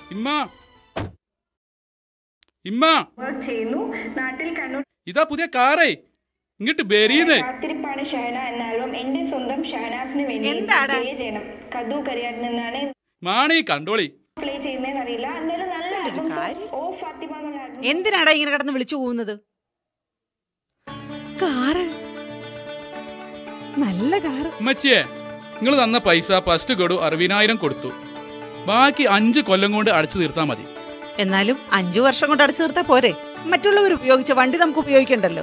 ഇമ്മ ഇമ്മ വർക്ക് ചെയ്യുന്നു നാട്ടിൽ കണ്ണൂർ ഇതാ പുതിയ കാറേ ഇങ്ങോട്ട് ബെരീന്ന് കാത്തിരിപ്പാണ് ഷഹന എന്ന ആൽബം എന്റെ സ്വന്തം ഷഹനാസിന് വേണ്ടി എന്താടാ? പ്ലേ ചെയ്യണം കദു കരിയാട് നിന്നാണ് മാണി കണ്ടോളി പ്ലേ ചെയ്യുന്നതെന്ന് അറിയില്ല എന്തായാലും നല്ല ഇതൊരു ആൽബം കാര്യം. ഓ ഫാത്തിമ എന്നുള്ള ആൽബം എന്തിനാടാ ഇങ്ങനെ കിടന്ന് വിളിച്ചു പോകുന്നത് കാറ് നല്ല കാറ് ഉമ്മച്ചിയെ നിങ്ങൾ തന്ന പൈസ ഫസ്റ്റ് ഗഡു അറുപതിനായിരം കൊടുത്തു ബാക്കി അഞ്ച് കൊല്ലം കൊണ്ട് അടച്ചു തീർത്താൽ മതി എന്നാലും അഞ്ചു വർഷം കൊണ്ട് അടച്ചു തീർത്താ പോരെ മറ്റുള്ളവർ ഉപയോഗിച്ച വണ്ടി നമുക്ക് ഉപയോഗിക്കണ്ടല്ലോ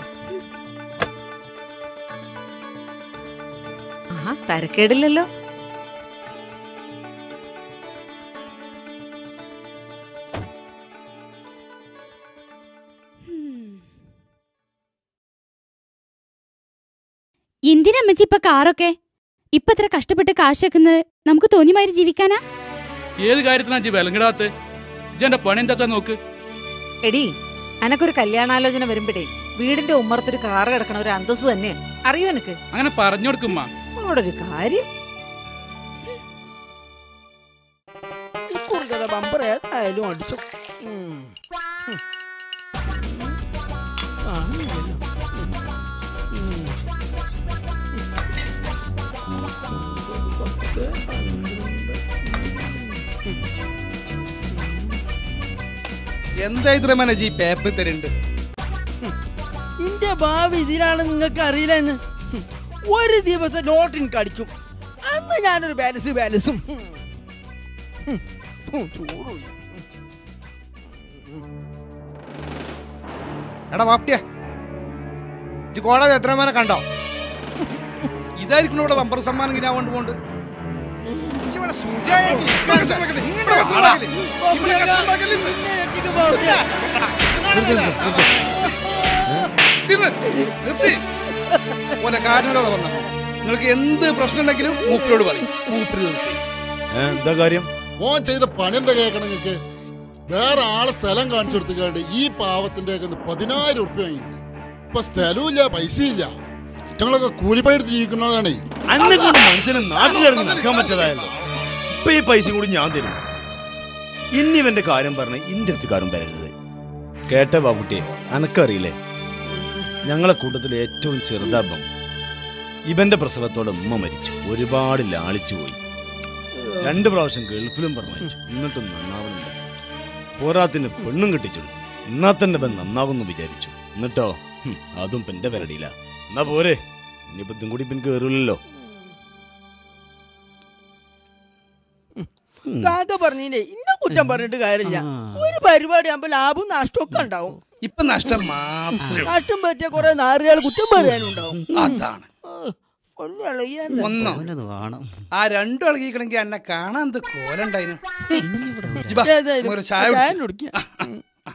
ആ തരക്കേടില്ലല്ലോ എന്തിനാ അമ്മച്ചി ഇപ്പൊ കാറൊക്കെ ഇപ്പൊ ഇത്ര കഷ്ടപ്പെട്ട് കാശാക്കുന്നത് നമുക്ക് തോന്നിമാതിരി ജീവിക്കാനാ ഏത് കാര്യത്തിനാ ജി വിലങ്ങിടാത്ത് ഇജെന്റെ പണി എന്താ നോക്ക് എടി അനക്കൊരു കല്യാണാലോചന വരുമ്പോഴേ വീടിന്റെ ഉമ്മറത്തൊരു കാറ് കിടക്കണ ഒരു അന്തസ് തന്നെ അറിയോ എനക്ക് അങ്ങനെ പറഞ്ഞു കൊടുക്കുമ്മ അവളോടൊരു കാര്യം കുറുകത ബമ്പർ ഏതായാലും അടിച്ചു ഉം. ഉം. കാണില്ലല്ലോ. ഉം. ഉം. പത്ത്, പന്ത്രണ്ട്. എന്താ മനജി പേപ്പർ തരുന്നുണ്ട് ഇന്റെ ഭാവി ഇതിലാണ് നിങ്ങൾക്ക് അറിയില്ല എന്ന് ഉം. ഒരു ദിവസം നോട്ടിൻ കടിക്കും അന്ന് ഞാനൊരു ബാലൻസ് ബാലൻസും ഉം. ഉം. ഉം. ചൂടും. എടാ വാപ്റ്റിയ കോടതി എത്ര മേനെ കണ്ടോ ഇതായിരിക്കണം ഇവിടെ ബമ്പർ സമ്മാനം ഇങ്ങനെ കൊണ്ട് പോണ്ട് ഇവിടെ സുജായാക്കി ഇങ്ങോട്ട് കഷ്ടമാക്കല്. ഇവിടെ കഷ്ടമാക്കല് ഇന്ന്. എന്നെ രക്ഷിക്ക് ബാബുജി. നിർത്തിന്ന്. നിർത്തി ഓനെ കാരണോടെ വന്ന നിങ്ങൾക്ക് എന്ത് പ്രശ്നം ഉണ്ടെങ്കിലും മൂപ്പരോട് പറയും മൂപ്പര് നിർത്തി എന്താ കാര്യം ഓൻ ചെയ്ത പണി എന്താ കേൾക്കണം നിങ്ങൾക്ക് വേറെ ആളെ സ്ഥലം കാണിച്ചു കൊടുത്തുകൊണ്ട് ഈ പാവത്തിന്റെ ഒക്കെ പതിനായിരം ഉറുപ്പ്യ വാങ്ങിക്കുന്നു ഇപ്പൊ സ്ഥലവും പൈസ ഇല്ല കുറ്റങ്ങളൊക്കെ കൂലിപ്പണി എടുത്ത് ജീവിക്കുന്നവരാണേ അന്നെ കൊണ്ട് മനുഷ്യന് നാട്ടിലിറങ്ങി നിൽക്കാൻ പറ്റതായല്ലോ ഇപ്പൊ ഈ പൈസ കൂടി ഞാൻ തരും ഇനി ഇവന്റെ കാര്യം പറഞ്ഞ് ഇന്റെ അടുത്ത് കാര്യം വരരുത് കേട്ട ബാബുട്ടിയെ അനക്കറിയില്ലേ ഞങ്ങളെ കൂട്ടത്തിൽ ഏറ്റവും ചെറുതാബം ഇവന്റെ പ്രസവത്തോടെ ഉമ്മ മരിച്ചു ഒരുപാട് ലാളിച്ചു പോയി രണ്ട് പ്രാവശ്യം ഗൾഫിലും പറഞ്ഞു എന്നിട്ടും നന്നാവുന്നില്ല പോരാത്തിന് പെണ്ണും കെട്ടിച്ചെടുത്തു എന്നാ തന്നെ ഇവൻ നന്നാവുമെന്ന് വിചാരിച്ചു എന്നിട്ടോ ഹും, അതും ഇപ്പൊ എന്റെ പെരടിയില്ല എന്നാ പോരെ ഇനിയിപ്പോ ഇതും കൂടി ഇപ്പൊ കേറൂലല്ലോ കാക്ക പറഞ്ഞില്ലേ ഇന്ന കുറ്റം പറഞ്ഞിട്ട് കാര്യമില്ല ഒരു പരിപാടി ആകുമ്പോ ലാഭവും നഷ്ടവും ഒക്കെ ഉണ്ടാവും ഇപ്പൊ നഷ്ടം മാത്രമേ ഉള്ളൂ. നഷ്ടം പറ്റിയ കുറെ നാറുകൾ കുറ്റം പറയാനും ഉണ്ടാവും അതാണ് ഒന്ന് ഇളകിയാ ഒന്നോ ആ രണ്ടും ഇളകിക്കണമെങ്കിൽ എന്നെ കാണാൻ എന്ത് കോലുണ്ടായിരുന്നു ഇജ്ജ് ബാ, ഏതായാലും ഒരു ചായ ചായ കുടിച്ച്. കുടിക്കാം.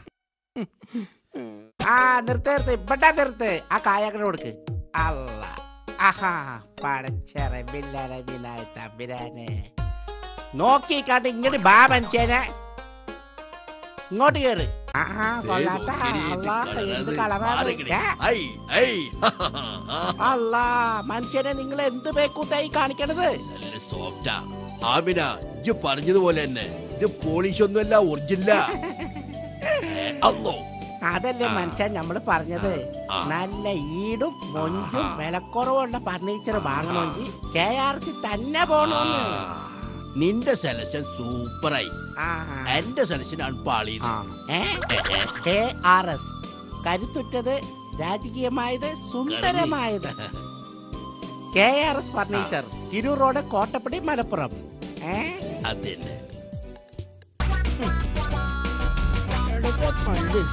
ആ നിർത്ത് നിർത്ത് ഇവിടെ നിർത്ത് ആ കായക്കട കൊടുക്ക് അല്ല ആഹാ പടച്ചറബില്ലറബിലായി തമ്പുരാനെ നോക്കി കണ്ട് ഇങ്ങോട്ട് ബാ മനുഷ്യനെ ഇങ്ങോട്ട് കേറ് ആഹാ കൊള്ളാത്ത അല്ലാ എന്ത് കളറാണ് ഏ? അല്ലാ മനുഷ്യനെ നിങ്ങൾ എന്ത് പേക്കൂത്തായി കാണിക്കണത് സോഫ്റ്റാ ആമിന ഇജ്ജ് പറഞ്ഞതുപോലെ തന്നെ ഇത് പോളിഷ് ഒന്നുമല്ല ഒറിജിനല അല്ലോ അതല്ലേ ആ. മനുഷ്യൻ നമ്മൾ പറഞ്ഞത് ആ. നല്ല ഈടും മൊഞ്ചും ആഹാ. വിലക്കുറവുള്ള ഫർണിച്ചർ വാങ്ങണമെങ്കിൽ കെ ആർ സി തന്നെ പോണോന്ന് നിന്റെ സെലക്ഷൻ സൂപ്പറായി ആ. എന്റെ സെലക്ഷൻ ആണ് പാളിയത് ആ. ഏ? കെ ആർ എസ് കരുത്തുറ്റത് രാജകീയമായത് സുന്ദരമായത് K R S furniture Tirur road Kottappadi Malappuram ഏ അതന്നെ ഇടയ്ക്ക് പല്ല്.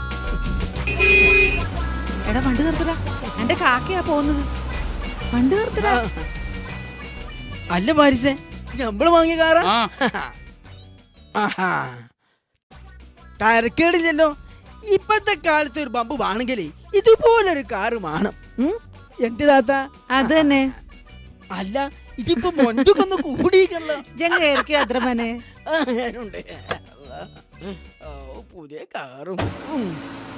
എടാ വണ്ടി നിർത്തടാ എന്റെ കാക്കയാ പോകുന്നത് വണ്ടി നിർത്തടാ അല്ല പാരിസേ ഞമ്മള് വാങ്ങിയ കാറാ ആ ആഹാ. തരക്കേടില്ലല്ലോ ഇപ്പത്തെ കാലത്ത് ഒരു ബമ്പ് വേണമെങ്കിലേ ഇതുപോലൊരു കാറ് വേണം ഉം? എന്ത് താത്ത അത് തന്നെ അല്ല ഇതിപ്പോ മൊഞ്ചൊക്കൊന്ന് കൂടിയിട്ടല്ലോ ജങ്ങ കയറിക്കോ അദ്രമനെ ഞാനുണ്ട് ഓ പുതിയ കാറും ഉം.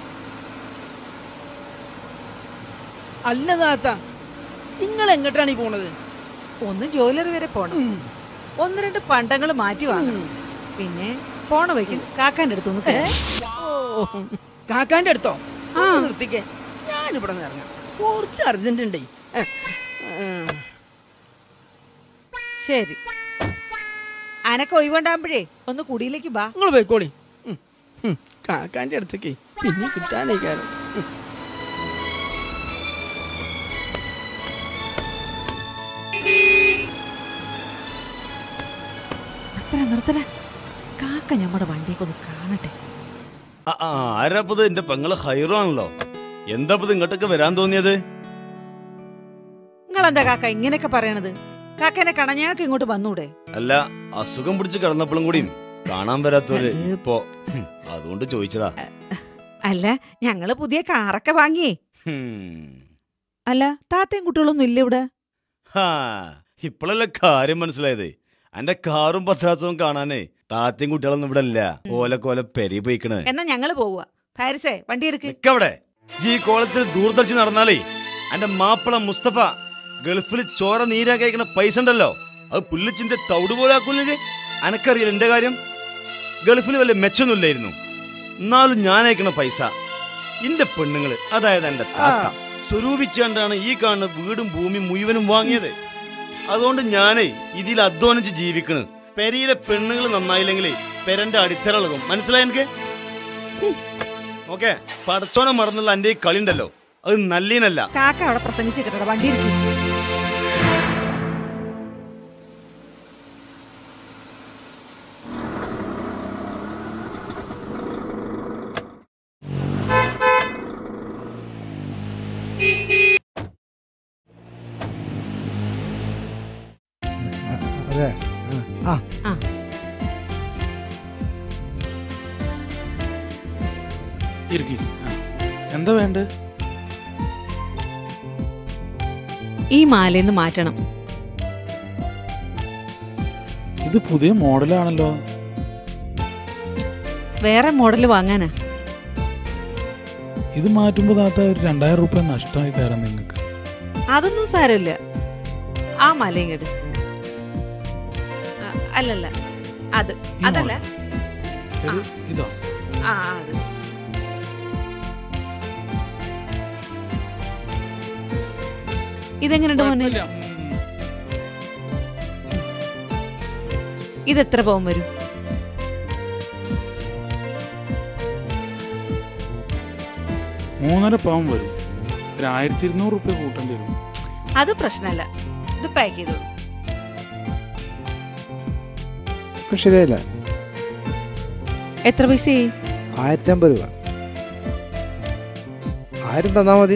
അല്ല താത്ത നിങ്ങൾ എങ്ങോട്ടാണ് ഈ പോണത് ഒന്ന് ജ്വല്ലറി വരെ പോണം ഉം. ഒന്ന് രണ്ട് പണ്ടങ്ങൾ മാറ്റി വാങ്ങണം ഉം. പിന്നെ പോണ വയ്ക്ക് കാക്കാന്റെ അടുത്തൊന്ന് കേ ഓ കാക്കാന്റെ അടുത്തോ ഒന്ന് നിർത്തിക്കേ ഞാനിവിടെ നിന്ന് ഇറങ്ങാം കുറച്ച് അർജന്റ് ഉണ്ടേ ഏ, ഏ. ശരി അനക്ക് ഒഴിവുണ്ടാകുമ്പോഴേ ഒന്ന് കുടിയിലേക്ക് ബാ നിങ്ങൾ പോയിക്കോളി ഉം, ഉം, കാക്കാന്റെ അടുത്തേക്ക് പിന്നെ കിട്ടാനേ കാര്യം ഉം. നിർത്തല നിർത്തല കാക്ക നമ്മുടെ വണ്ടിയൊക്കെ ഒന്ന് കാണട്ടെ ആ, ആ, ആരാപ്പത് എന്റെ പെങ്ങള് ഹൈറാണല്ലോ എന്താപ്പത് ഇങ്ങോട്ടൊക്കെ വരാൻ തോന്നിയത് നിങ്ങളെന്താ കാക്ക ഇങ്ങനെയൊക്കെ പറയണത് കാക്കനെ കണഞ്ഞാക്ക് ഇങ്ങോട്ട് വന്നൂടെ അല്ല അസുഖം പിടിച്ച് കിടന്നപ്പോഴും കൂടിയും കാണാൻ വരാത്തവര് അത് ഇപ്പോ ഹും, അതുകൊണ്ട് ചോദിച്ചതാ അല്ല ഞങ്ങള് പുതിയ കാറൊക്കെ വാങ്ങിയേ ഹും. അല്ല താത്തയും കുട്ടികളൊന്നും ഇല്ല ഇവിടെ ഹാ ഇപ്പോഴല്ലേ കാര്യം മനസ്സിലായത് എന്റെ കാറും പത്രാസവും കാണാനേ താത്തയും കുട്ടികളൊന്നും ഇവിടെ ഇല്ല ഓലക്കോല പെരി പോയിക്കണ് എന്നാ ഞങ്ങള് പോവുക ഫാരിസേ വണ്ടി എടുക്ക് നിക്കവിടെ ജി കോളത്തിൽ ദൂരദർശി നടന്നാലേ എന്റെ മാപ്പിള മുസ്തഫ ഗൾഫിൽ ചോര നീരാ കഴിക്കണ പൈസ ഉണ്ടല്ലോ അത് പുല്ലിച്ചിന്റെ തവിട് പോലെ ആക്കൂലേ അനക്കറിയില്ല എന്റെ കാര്യം ഗൾഫിൽ വല്ല മെച്ചൊന്നുമില്ലായിരുന്നു എന്നാലും ഞാൻ അയക്കണ പൈസ എന്റെ പെണ്ണുങ്ങള് അതായത് എന്റെ താത്ത സ്വരൂപിച്ചാണ്ടാണ് ഈ കാണുന്ന വീടും ഭൂമിയും മുഴുവനും വാങ്ങിയത് അതുകൊണ്ട് ഞാനേ ഇതിൽ അധ്വാനിച്ച് ജീവിക്കണ് പെരയിലെ പെണ്ണുങ്ങൾ നന്നായില്ലെങ്കിൽ പെരന്റെ അടിത്തറളകും മനസ്സിലായ എനിക്ക് ഓക്കെ പടച്ചോനെ മറന്നുള്ള എന്റെ ഈ കളി ഉണ്ടല്ലോ അത് നല്ലീനല്ല കാക്ക അവിടെ പ്രസംഗിച്ച് കിട്ടട വണ്ടി എടുക്ക് അതെ ആ ആ ഇരിക്കി എന്താ വേണ്ട ഈ മാലയിന്ന് മാറ്റണം ഇത് പുതിയ മോഡലാണല്ലോ വേറെ മോഡൽ വാങ്ങാനാ ഇത് മാറ്റുമ്പോ താത്ത ഒരു രണ്ടായിരം റുപ്യ നഷ്ടമായി തരാം നിങ്ങൾക്ക് അതൊന്നും സാരമില്ല ആ മാലയും കേട് അല്ലല്ല അത് ഈ അതല്ല ഇത് ഇതോ ആ ആ, അത് ഇതെങ്ങനെയുണ്ട് മോനെ കുഴപ്പമില്ല. ഉം. ഇതെത്ര പോകാൻ വരും മൂന്നര പവൻ വരും ഒരു ആയിരത്തി ഇരുന്നൂറ് റുപ്യ കൂട്ടേണ്ടി വരും അത് പ്രശ്നമല്ല ഇത് പാക്ക് ചെയ്തോളൂ ശരിയല്ല എത്ര പൈസ ആയിരത്തി അമ്പത് രൂപ ആയിരം തന്നാ മതി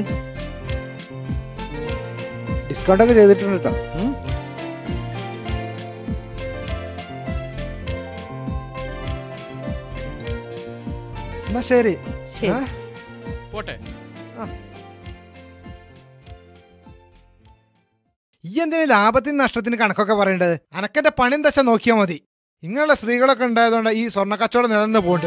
ഡിസ്കൗണ്ട് ഒക്കെ ചെയ്തിട്ടുണ്ട് കേട്ടോ ഉം. എന്നാ ശരി ശരി ആ? പോട്ടെ ഈ എന്തിനാ ലാഭത്തിന് നഷ്ടത്തിന് കണക്കൊക്കെ പറയേണ്ടത് അനക്കെന്റെ പണി എന്താ വെച്ചാൽ നോക്കിയാൽ മതി ഇങ്ങനെയുള്ള സ്ത്രീകളൊക്കെ ഉണ്ടായതുകൊണ്ട് ഈ സ്വർണ്ണ കച്ചവടം നിലനിന്ന് പോണ്ട്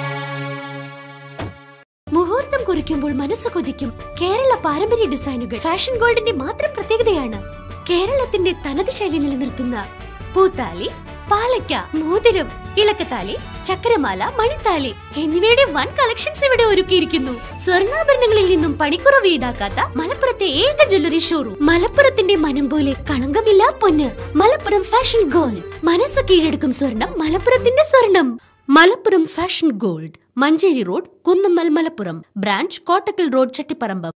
മുഹൂർത്തം കുറിക്കുമ്പോൾ മനസ്സ് കൊതിക്കും കേരള പാരമ്പര്യ ഡിസൈനുകൾ ഫാഷൻ ഗോൾഡിന്റെ മാത്രം പ്രത്യേകതയാണ് കേരളത്തിന്റെ തനത് ശൈലി നിലനിർത്തുന്ന പൂത്താലി പാലക്ക മോതിരം ഇളക്കത്താലി ചക്രമാല മണിത്താലി എന്നിവയുടെ വൻ കളക്ഷൻസ് ഇവിടെ ഒരുക്കിയിരിക്കുന്നു സ്വർണ്ണാഭരണങ്ങളിൽ നിന്നും പണിക്കുറവ് ഈടാക്കാത്ത മലപ്പുറത്തെ ഏക ജ്വല്ലറി ഷോറൂം മലപ്പുറത്തിന്റെ മനം പോലെ കളങ്കമില്ല പൊന്ന് മലപ്പുറം ഫാഷൻ ഗോൾഡ് മനസ്സ് കീഴടക്കും സ്വർണം മലപ്പുറത്തിന്റെ സ്വർണം Malappuram fashion gold Manjeri road Kunnammal Malappuram branch Kottakkal road Chattiparamba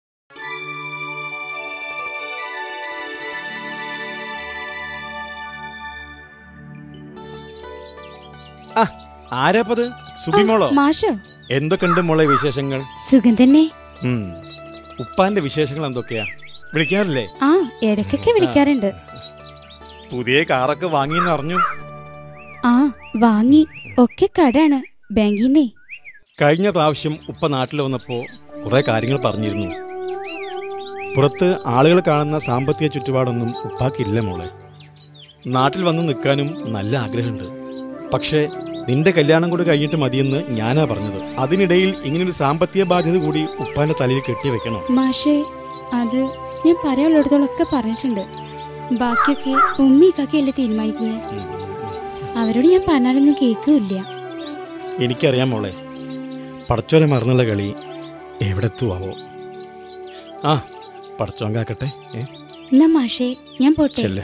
ആരാപ്പത് സുബിമോളോ മാഷോ എന്തൊക്കെയുണ്ട് മോളെ വിശേഷങ്ങൾ സുഖം തന്നെ ഉം. ഉപ്പാന്റെ വിശേഷങ്ങൾ എന്തൊക്കെയാ വിളിക്കാറില്ലേ ആ ഇടയ്ക്കൊക്കെ വിളിക്കാറുണ്ട് പുതിയ കാറൊക്കെ വാങ്ങിയെന്ന് അറിഞ്ഞു ആ വാങ്ങി ഒക്കെ കടാണ് ബാങ്കിന്നേ കഴിഞ്ഞ പ്രാവശ്യം ഉപ്പ നാട്ടിൽ വന്നപ്പോൾ കുറേ കാര്യങ്ങൾ പറഞ്ഞിരുന്നു പുറത്ത് ആളുകൾ കാണുന്ന സാമ്പത്തിക ചുറ്റുപാടൊന്നും ഉപ്പാക്കില്ല മോളെ നാട്ടിൽ വന്ന് നിൽക്കാനും നല്ല ആഗ്രഹമുണ്ട് പക്ഷേ നിന്റെ കല്യാണം കൂടെ കഴിഞ്ഞിട്ട് മതിയെന്ന് ഞാനാ പറഞ്ഞത് അതിനിടയിൽ ഇങ്ങനൊരു സാമ്പത്തിക ബാധ്യത കൂടി ഉപ്പാന്റെ തലയിൽ കെട്ടിവെക്കണം മാഷേ അത് ഞാൻ പറയാനുള്ളിടത്തോളൊക്കെ പറഞ്ഞിട്ടുണ്ട് ബാക്കിയൊക്കെ ഉമ്മി കാക്കയല്ലേ തീരുമാനിക്കുന്നത് അവരോട് ഞാൻ പറഞ്ഞാലൊന്നും കേൾക്കില്ല എനിക്കറിയാം മോളെ പടച്ചോനെ മറന്നുള്ള കളി എവിടെ എത്തുവാവോ ആ പടച്ചോൻ കാക്കട്ടെ ഏ എന്നാ മാഷേ ഞാൻ പോട്ടെ ചെല്ല്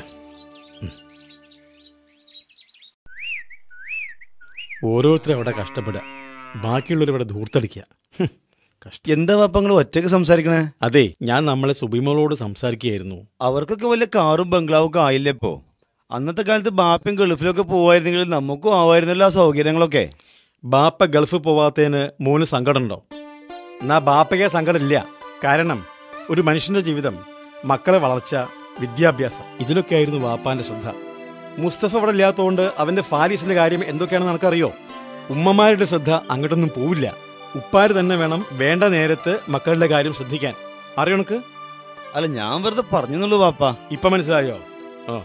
ഓരോരുത്തരും അവിടെ കഷ്ടപ്പെടുക ബാക്കിയുള്ളവർ ഇവിടെ ധൂർത്തടിക്കുക ഹും, കഷ്ടം എന്താ പാപ്പ നിങ്ങൾ ഒറ്റയ്ക്ക് സംസാരിക്കണേ അതെ ഞാൻ നമ്മളെ സുബിമോളോട് സംസാരിക്കുകയായിരുന്നു അവർക്കൊക്കെ വല്ല കാറും ബംഗ്ലാവും ഒക്കെ ആയില്ലേ ഇപ്പോ അന്നത്തെ കാലത്ത് ബാപ്പയും ഗൾഫിലൊക്കെ പോവായിരുന്നെങ്കിൽ നമുക്കും ആവായിരുന്നല്ലോ ആ സൗകര്യങ്ങളൊക്കെ ബാപ്പ ഗൾഫ് പോവാത്തതിന് മോന് സങ്കടമുണ്ടോ എന്നാ ബാപ്പയ്ക്ക് സങ്കടമില്ല കാരണം ഒരു മനുഷ്യന്റെ ജീവിതം മക്കളെ വളർച്ച വിദ്യാഭ്യാസം ഇതിലൊക്കെയായിരുന്നു ബാപ്പാന്റെ ശ്രദ്ധ മുസ്തഫ ഇവിടെ ഇല്ലാത്തതുകൊണ്ട് അവന്റെ ഫാരീസിന്റെ കാര്യം എന്തൊക്കെയാണെന്ന് നമുക്കറിയോ ഉമ്മമാരുടെ ശ്രദ്ധ അങ്ങോട്ടൊന്നും പോവില്ല ഉപ്പാര് തന്നെ വേണം വേണ്ട നേരത്ത് മക്കളുടെ കാര്യം ശ്രദ്ധിക്കാൻ അറിയണക്ക് അല്ല ഞാൻ വെറുതെ പറഞ്ഞെന്നുള്ളൂ പാപ്പ ഇപ്പൊ മനസ്സിലായോ ആ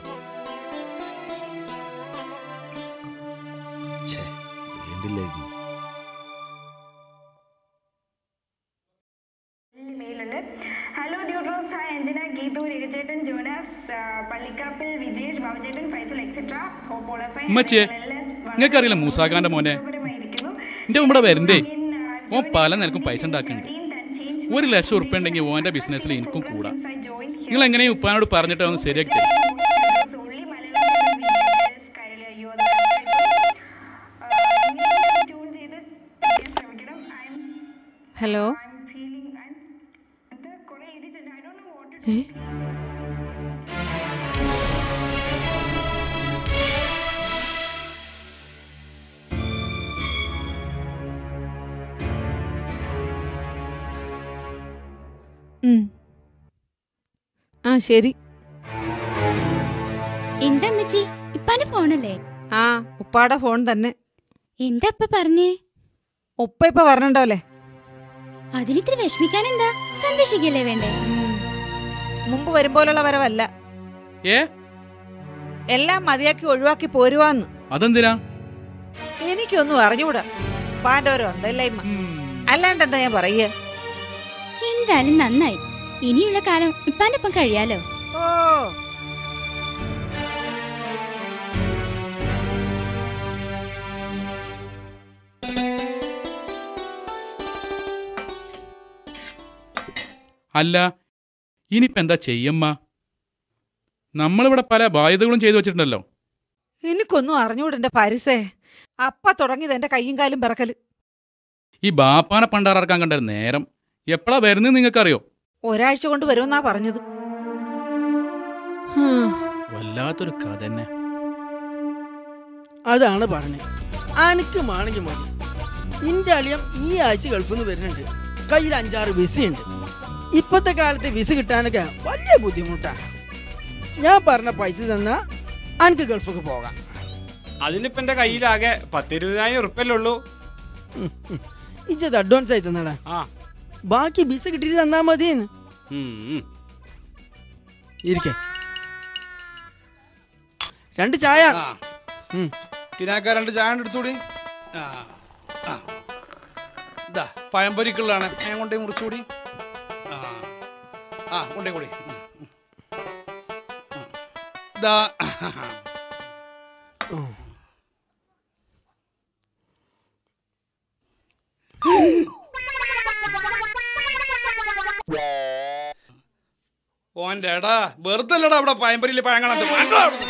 വേണ്ടില്ലായിരുന്നു മെയിലുണ്ട് hello dewdrops hi Anjana Geethu രഘുചേട്ടൻ ജോനാസ് ആ, പള്ളിക്കാപ്പിൽ വിജേഷ് ബാബുചേട്ടൻ Faisal etcetera hope all fine ഉമ്മച്ചിയെ നിങ്ങൾക്കറിയില്ല മൂസാഖാന്റെ മോനെ എന്റെ ഇവിടെ വരണ്ടേ ഓൻ പല നിലക്കും പൈസ ഉണ്ടാക്കുന്നുണ്ട് ഒരു ലക്ഷം ഉറുപ്പ്യ ഉണ്ടെങ്കിൽ ഓന്റെ ബിസിനസ്സിൽ എനിക്കും കൂടാ നിങ്ങൾ എങ്ങനെയും ഉപ്പാനോട് പറഞ്ഞിട്ട് ഒന്ന് ശരിയാക്കി തരും ഹലോ ഏ? ഉം. ആ ശരി എന്താ അമ്മച്ചി ഇപ്പാന്റെ ഫോണല്ലേ ആ ഉപ്പാടെ ഫോൺ തന്നെ എന്താ അപ്പ പറഞ്ഞേ ഉപ്പ ഇപ്പൊ പറഞ്ഞിട്ടുണ്ടാവല്ലേ അതിനിത്തിരി വിഷമിക്കാൻ എന്താ സന്തോഷിക്കല്ലേ വേണ്ടേ മുമ്പ് വരുമ്പോലുള്ള വരവല്ല ഏ എല്ലാം മതിയാക്കി ഒഴിവാക്കി പോരുവാന്ന് അതെന്തിനാ എനിക്കൊന്നും അറിഞ്ഞൂടാ ഉപ്പാന്റെ ഓരോ എന്തല്ലായ്മ അല്ലാണ്ട് എന്താ ഞാൻ പറയുക എന്തായാലും നന്നായി ഇനിയുള്ള കാലം ഇപ്പാന്റെ ഒപ്പം കഴിയാലോ ഓ അല്ല ഇനിയിപ്പോ എന്താ ചെയ്യമ്മ നമ്മളിവിടെ പല ബാധ്യതകളും ചെയ്തു വെച്ചിട്ടുണ്ടല്ലോ എനിക്കൊന്നും അറിഞ്ഞൂടാ എന്റെ പരിസേ അപ്പ തുടങ്ങിയത് എന്റെ കയ്യും കാലും പിറക്കല് ഈ ബാപ്പാനെ പണ്ടാറക്കാൻ കണ്ട ഒരു നേരം എപ്പോഴാ വരുന്നത് നിങ്ങൾക്കറിയോ ഒരാഴ്ച കൊണ്ട് വരുമെന്നാ പറഞ്ഞത് ഹും. വല്ലാത്തൊരു കഥ തന്നെ അതാണ് പറഞ്ഞത് അനക്ക് മാണെങ്കിൽ മതി ഇന്റെ അളിയം ഈ ആഴ്ച ഗൾഫിൽ നിന്ന് വരുന്നുണ്ട് കയ്യിൽ അഞ്ചാറ് വിസയുണ്ട് ഇപ്പത്തെ കാലത്ത് വിസ കിട്ടാനൊക്കെ വലിയ ബുദ്ധിമുട്ടാ ഞാൻ പറഞ്ഞ പൈസ തന്നാ അനക്ക് ഗൾഫിക്ക് പോകാം അതിനിപ്പോ എന്റെ കയ്യിലാകെ പത്തിരുപതിനായിരം ഉറുപ്പല്ലേ ഉള്ളൂ ഇജ്ജത് അഡ്വാൻസ് ആയി തന്നാടാ ആ ബാക്കി വിസ കിട്ടിയിട്ട് തന്നാ മതി ഇരിക്കെ രണ്ട് ചായ ഉം. കിനാക്ക രണ്ട് ചായ എടുത്തൂടി ആ ആ ഇതാ പഴംപൊരിക്കുള്ളതാണ് ഞാൻ കൊണ്ടേ മുറിച്ചുകൂടി ആ ആ കൊണ്ടേ കൂടി ഉം, ഉം. ഉം. ഇതാ ഓൻ്റെ എടാ വെറുതെ അല്ലടാ അവിടെ പഴംപൊരിയിൽ പഴം കാണാത്ത വേണ്ട അവിടുന്ന്.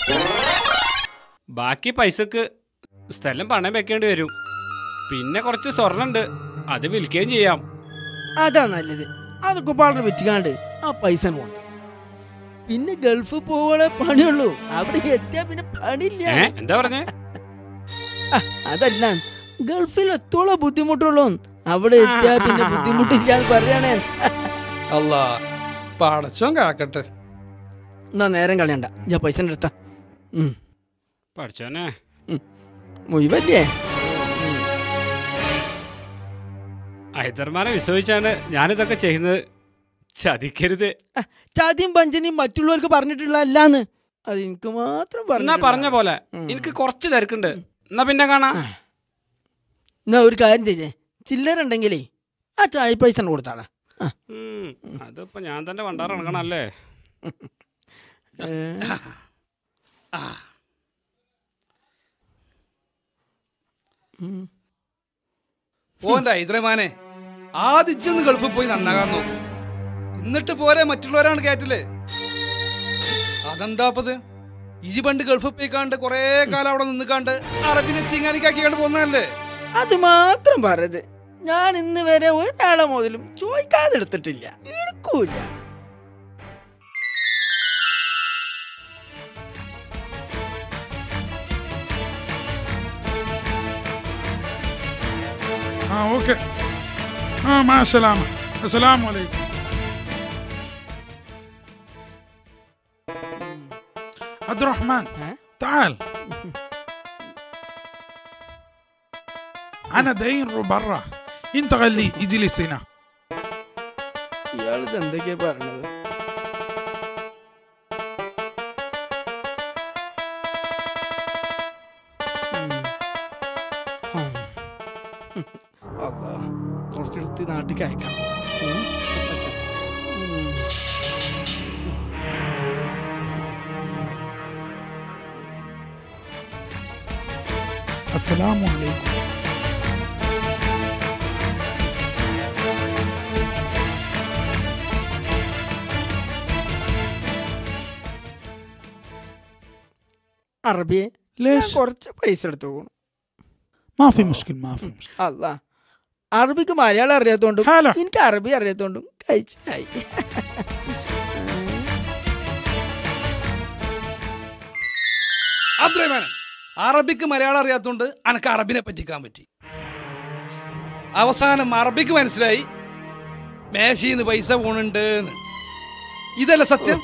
ബാക്കി പൈസക്ക് സ്ഥലം പണയം വെക്കേണ്ടി വരും പിന്നെ കുറച്ച് സ്വർണ്ണുണ്ട് അത് വിൽക്കുകയും ചെയ്യാം അതാ നല്ലത് അതൊക്കെ പാടിന് വെച്ചിക്കാണ്ട് ആ പൈസ പോണം പിന്നെ ഗൾഫ് പോവാണേ പണിയുള്ളൂ അവിടെ എത്തിയാ പിന്നെ പണിയില്ല ഏ എന്താ പറഞ്ഞേ ആ, അതല്ല ഗൾഫിൽ എത്തോളം ബുദ്ധിമുട്ടുള്ളൂ അവിടെ എത്തിയാ പിന്നെ ബുദ്ധിമുട്ടില്ല എന്ന് പറയണേ അല്ലാ പടച്ചോൻ കാക്കട്ടെ എന്നാ നേരം കളയണ്ട ഞാൻ പൈസ എടുത്ത പഠിച്ചോനെ മുഴുവല്ലേ ഹൈദർമാനെ വിശ്വസിച്ചാണ് ഞാനിതൊക്കെ ചെയ്യുന്നത് ചതിക്കരുത് ചാദ്യം പഞ്ചനെയും മറ്റുള്ളവർക്ക് പറഞ്ഞിട്ടുള്ള അല്ലാന്ന് അത് എനിക്ക് മാത്രം എന്നാ പറഞ്ഞിട്ടുള്ള. പറഞ്ഞ പോലെ എനിക്ക് കുറച്ച് തിരക്കുണ്ട് എന്നാ പിന്നെ കാണാ എന്നാ ഒരു കാര്യം ചെയ്യേ ചില്ലറ ഉണ്ടെങ്കിലേ ആ ചായ പൈസ കൊടുത്താടാ ആ. ഉം, അതിപ്പോ ഞാൻ തന്നെ വണ്ടാറിറങ്ങണല്ലേ ഓന്റെ ഹൈദരമാനെ ആദ്യം ഗൾഫിൽ പോയി നന്നാകാൻ നോക്ക് എന്നിട്ട് പോരെ മറ്റുള്ളവരാണ് കയറ്റല് അതെന്താപ്പത് ഇജി പണ്ട് ഗൾഫിൽ പോയിക്കാണ്ട് കൊറേ കാലം അവിടെ നിന്നിക്കാണ്ട് അറബിനെ തിങ്ങാനിക്കാക്കിക്കാണ്ട് പോന്നതല്ലേ അത് മാത്രം പറയത് ഞാൻ ഇന്ന് വരെ ഒരാളെ മുതലും ചോദിക്കാതെ എടുത്തിട്ടില്ല എടുക്കൂല اه اوكي اه مع السلامة السلام عليكم عبد الرحمن تعال انا داير برا انت خلي اجلس هنا ഇയാളിത് എന്തൊക്കെയാ പറഞ്ഞത് അല്ലാ, കുറച്ചെടുത്ത് നാട്ടിൽ അയക്കാം ഉം. ഉം. السلام عليكم അറബിയെ ليش؟ ഞാൻ കുറച്ച് പൈസ എടുത്തു പോകണം ما في مشكلة ما في مشكلة അല്ല അറബിക്ക് മലയാളം അറിയാത്തോണ്ടും ഹലോ. എനിക്ക് അറബി അറിയാത്തോണ്ടും കഴിച്ചായി അത്രയുമാണ് അറബിക്ക് മലയാളം അറിയാത്തോണ്ട് അനക്ക് അറബിനെ പറ്റിക്കാൻ പറ്റി അവസാനം അറബിക്ക് മനസ്സിലായി മേശയിന്ന് പൈസ പോണുണ്ട് ഇതല്ല സത്യം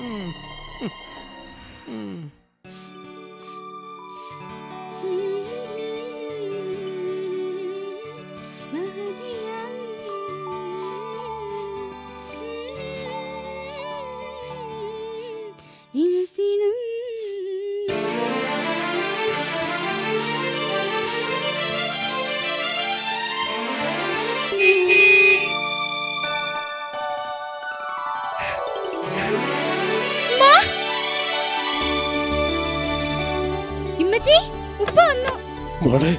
ഇമ്മച്ചി ഉപ്പ വന്നു മോളെ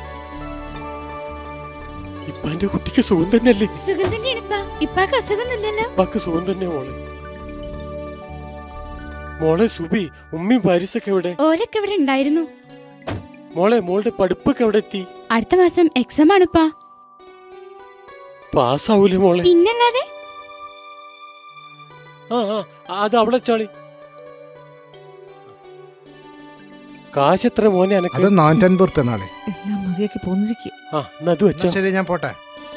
ഇപ്പൊ എന്റെ കുട്ടിക്ക് സുഖം തന്നെയല്ലേ സുഖം തന്നെയാണ് ഇപ്പ ഇപ്പാക്ക് അസുഖമൊന്നുമില്ലല്ലോ ഉപ്പാക്ക് സുഖം തന്നെ മോളെ മോളെ സുബി ഉമ്മയും പാരിസൊക്കെ എവിടെ ഓരൊക്കെ ഇവിടെ ഉണ്ടായിരുന്നു മോളെ മോളുടെ പഠിപ്പൊക്കെ എവിടെ എത്തി അടുത്ത മാസം എക്സാം ആണിപ്പാ പാസ്സാവൂലേ മോളെ പിന്നല്ലാതെ ആ ആ അത് അവിടെ ചാളി കാശ് എത്ര മോനെ അനക്ക് അത് നാനൂറ്റൻപത് റുപ്യ നാളെ എല്ലാം മതിയാക്കി പോന്നിരിക്കുക ആ എന്നാ അത് വെച്ചോ ശരി ഞാൻ പോട്ടെ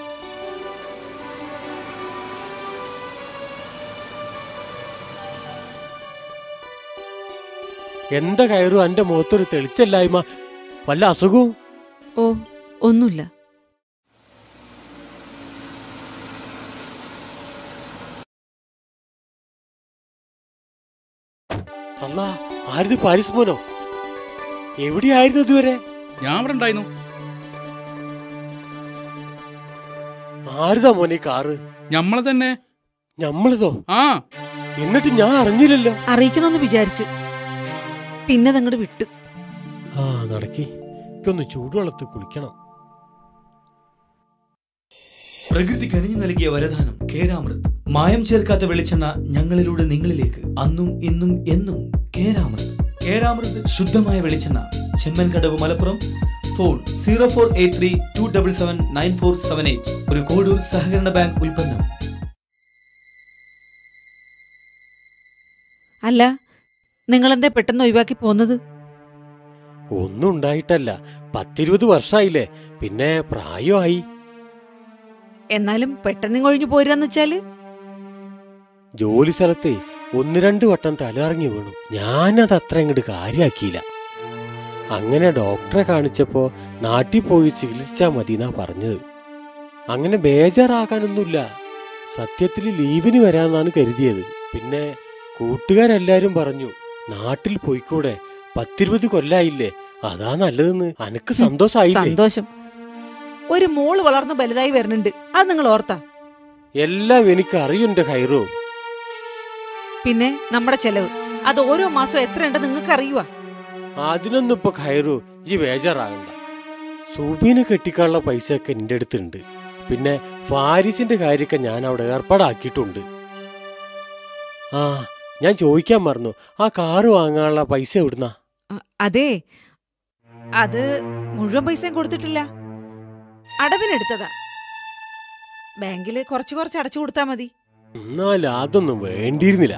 എന്താ കയറു എന്റെ മുഖത്തൊരു തെളിച്ചല്ലായ്മ വല്ല അസുഖവും ഓ ഒന്നുമില്ല അല്ലാ ആരിത് പാരിസ് മോനോ എവിടെയായിരുന്നു ഇതുവരെ ഞാൻ ഇവിടെ ഉണ്ടായിരുന്നു ആരുതാ മോനെ ഈ കാറ് ഞമ്മളെ തന്നെ ഞമ്മളിതോ ആ എന്നിട്ട് ഞാൻ അറിഞ്ഞില്ലല്ലോ അറിയിക്കണമെന്ന് വിചാരിച്ചു പിന്നെ അതങ്ങോട്ട് വിട്ടു ആ നടക്കി എനിക്കൊന്ന് ചൂടുവെള്ളത്തിൽ കുളിക്കണം പ്രകൃതി കനിഞ്ഞു നൽകിയ വരദാനം കേരാമൃത് മായം ചേർക്കാത്ത വെളിച്ചെണ്ണ ഞങ്ങളിലൂടെ നിങ്ങളിലേക്ക് അന്നും ഇന്നും എന്നും കേരാമൃത് കേരാമൃത് ശുദ്ധമായ വെളിച്ചെണ്ണ Chemmankadavu Malappuram phone zero four eight three two double seven nine four seven eight ഒരു കോഡൂർ സഹകരണ ബാങ്ക് ഉൽപ്പന്നം അല്ല നിങ്ങളെന്താ പെട്ടെന്ന് ഒഴിവാക്കി പോന്നത് ഒന്നും ഉണ്ടായിട്ടല്ല പത്തിരുപത് വർഷമായില്ലേ പിന്നെ പ്രായമായി എന്നാലും പെട്ടെന്ന് ഒഴിഞ്ഞു പോരാന്ന് വെച്ചാല് ജോലി സ്ഥലത്തെ ഒന്ന് രണ്ട് വട്ടം തലയിറങ്ങി വീണു ഞാനത് അത്ര അങ്ങോട്ട് കാര്യാക്കിയില്ല അങ്ങനെ ഡോക്ടറെ കാണിച്ചപ്പോ നാട്ടിൽ പോയി ചികിത്സിച്ചാ മതി എന്നാ പറഞ്ഞത് അങ്ങനെ ബേജാറാകാനൊന്നുമില്ല സത്യത്തിൽ ലീവിന് വരാന്നാണ് കരുതിയത് പിന്നെ കൂട്ടുകാരെല്ലാരും പറഞ്ഞു നാട്ടിൽ പോയിക്കൂടെ പത്തിരുപത് കൊല്ലായില്ലേ അതാ നല്ലതെന്ന് അനക്ക് സന്തോഷായില്ലേ സന്തോഷം ഒരു മോള് വളർന്ന് വലുതായി വരുന്നുണ്ട് അത് നിങ്ങൾ ഓർത്താ എല്ലാം എനിക്ക് അറിയുണ്ട് ഹൈറോ പിന്നെ നമ്മുടെ ചെലവ് അത് ഓരോ മാസം എത്ര ഉണ്ട് നിങ്ങൾക്ക് അറിയുവാ അതിനൊന്നും ഇപ്പൊ ഖൈറു ഈ ബേജാറാകണ്ട സുബീനെ കെട്ടിക്കാനുള്ള പൈസയൊക്കെ എൻ്റെ അടുത്തുണ്ട് പിന്നെ ഫാരിസിന്റെ കാര്യമൊക്കെ ഞാൻ അവിടെ ഏർപ്പാടാക്കിയിട്ടുണ്ട് ആ ഞാൻ ചോദിക്കാൻ മറന്നു ആ കാറ് വാങ്ങാനുള്ള പൈസ എവിടുന്നാ അതെ അത് മുഴുവൻ പൈസയും കൊടുത്തിട്ടില്ല അടവിനെടുത്തതാ ബാങ്കില് കുറച്ച് കുറച്ച് അടച്ചു കൊടുത്താ മതി എന്നാൽ അതൊന്നും വേണ്ടിയിരുന്നില്ല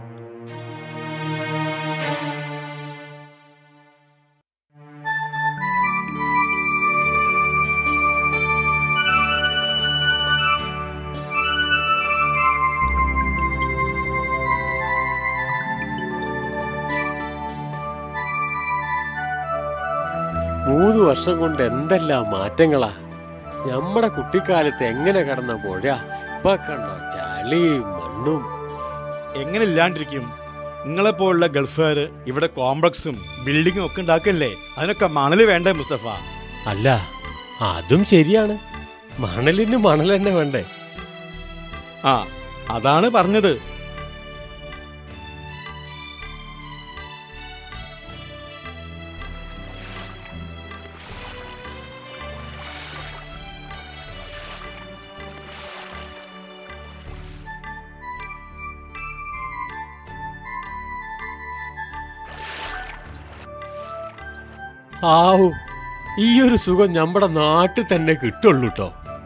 മൂന്ന് വർഷം കൊണ്ട് എന്തെല്ലാം മാറ്റങ്ങളാ നമ്മുടെ കുട്ടിക്കാലത്ത് എങ്ങനെ കിടന്ന പുഴ ഇപ്പൊ കണ്ടോ ചളിയും മണ്ണും എങ്ങനെ ഇല്ലാണ്ടിരിക്കും നിങ്ങളെപ്പോലുള്ള ഗൾഫുകാർ ഇവിടെ കോംപ്ലക്സും ബിൽഡിങ്ങും ഒക്കെ ഉണ്ടാക്കല്ലേ അതിനൊക്കെ മണല് വേണ്ടേ മുസ്തഫ അല്ല അതും ശരിയാണ് മണലിന് മണൽ തന്നെ വേണ്ടേ ആ അതാണ് പറഞ്ഞത് ആവു ഈ ഒരു സുഖം നമ്മുടെ നാട്ടിൽ തന്നെ കിട്ടുള്ളൂ കേട്ടോ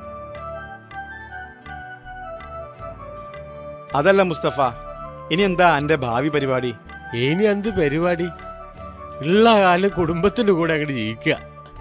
അതല്ല മുസ്തഫ ഇനി എന്താ എന്റെ ഭാവി പരിപാടി ഇനി എന്ത് പരിപാടി ഉള്ള കാലം കുടുംബത്തിന്റെ കൂടെ അങ്ങോട്ട് ജീവിക്കുക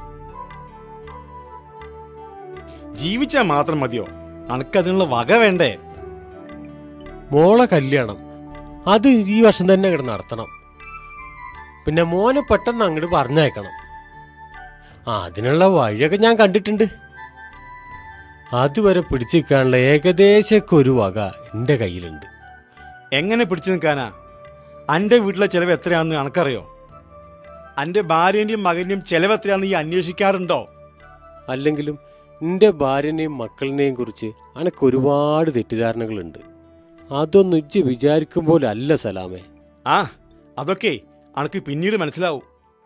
ജീവിച്ചാ മാത്രം മതിയോ അനക്കതിനുള്ള വക വേണ്ടേ മോളെ കല്യാണം അത് ഈ വർഷം തന്നെ അങ്ങോട്ട് നടത്തണം പിന്നെ മോനെ പെട്ടെന്ന് അങ്ങോട്ട് പറഞ്ഞയക്കണം ആ അതിനുള്ള വഴിയൊക്കെ ഞാൻ കണ്ടിട്ടുണ്ട് അതുവരെ പിടിച്ചു നിൽക്കാനുള്ള ഏകദേശമൊക്കെ ഒരു വക എൻ്റെ കയ്യിലുണ്ട് എങ്ങനെ പിടിച്ചു നിൽക്കാനാ അന്റെ വീട്ടിലെ ചെലവ് എത്രയാണെന്ന് അനക്കറിയോ അന്റെ ഭാര്യന്റെയും മകന്റെയും ചെലവ് എത്രയാണെന്ന് ഈ അന്വേഷിക്കാറുണ്ടോ അല്ലെങ്കിലും എൻ്റെ ഭാര്യനെയും മക്കളിനെയും കുറിച്ച് അനക്ക് ഒരുപാട് തെറ്റിദ്ധാരണകളുണ്ട് അതൊന്നും ഇജ്ജ് വിചാരിക്കും പോലെ അല്ല സലാമേ ആ അതൊക്കെ അനക്ക് പിന്നീട് മനസ്സിലാവും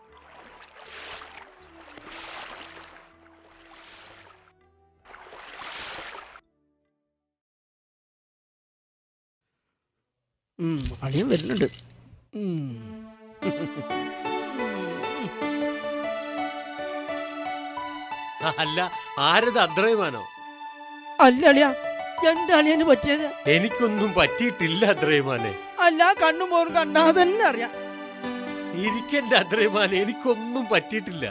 ഉം, അളിയൻ വരുന്നുണ്ട് ഉം. അല്ല ആരത് അദ്രൈമാനോ അല്ല അളിയ എന്താ അളിയന് പറ്റിയത് എനിക്കൊന്നും പറ്റിയിട്ടില്ല അദ്രൈമാനെ അല്ല കണ്ണും മോറും കണ്ടാ തന്നെ അറിയാം ഇരിക്കന്റെ അദ്രൈമാനെ എനിക്കൊന്നും പറ്റിയിട്ടില്ല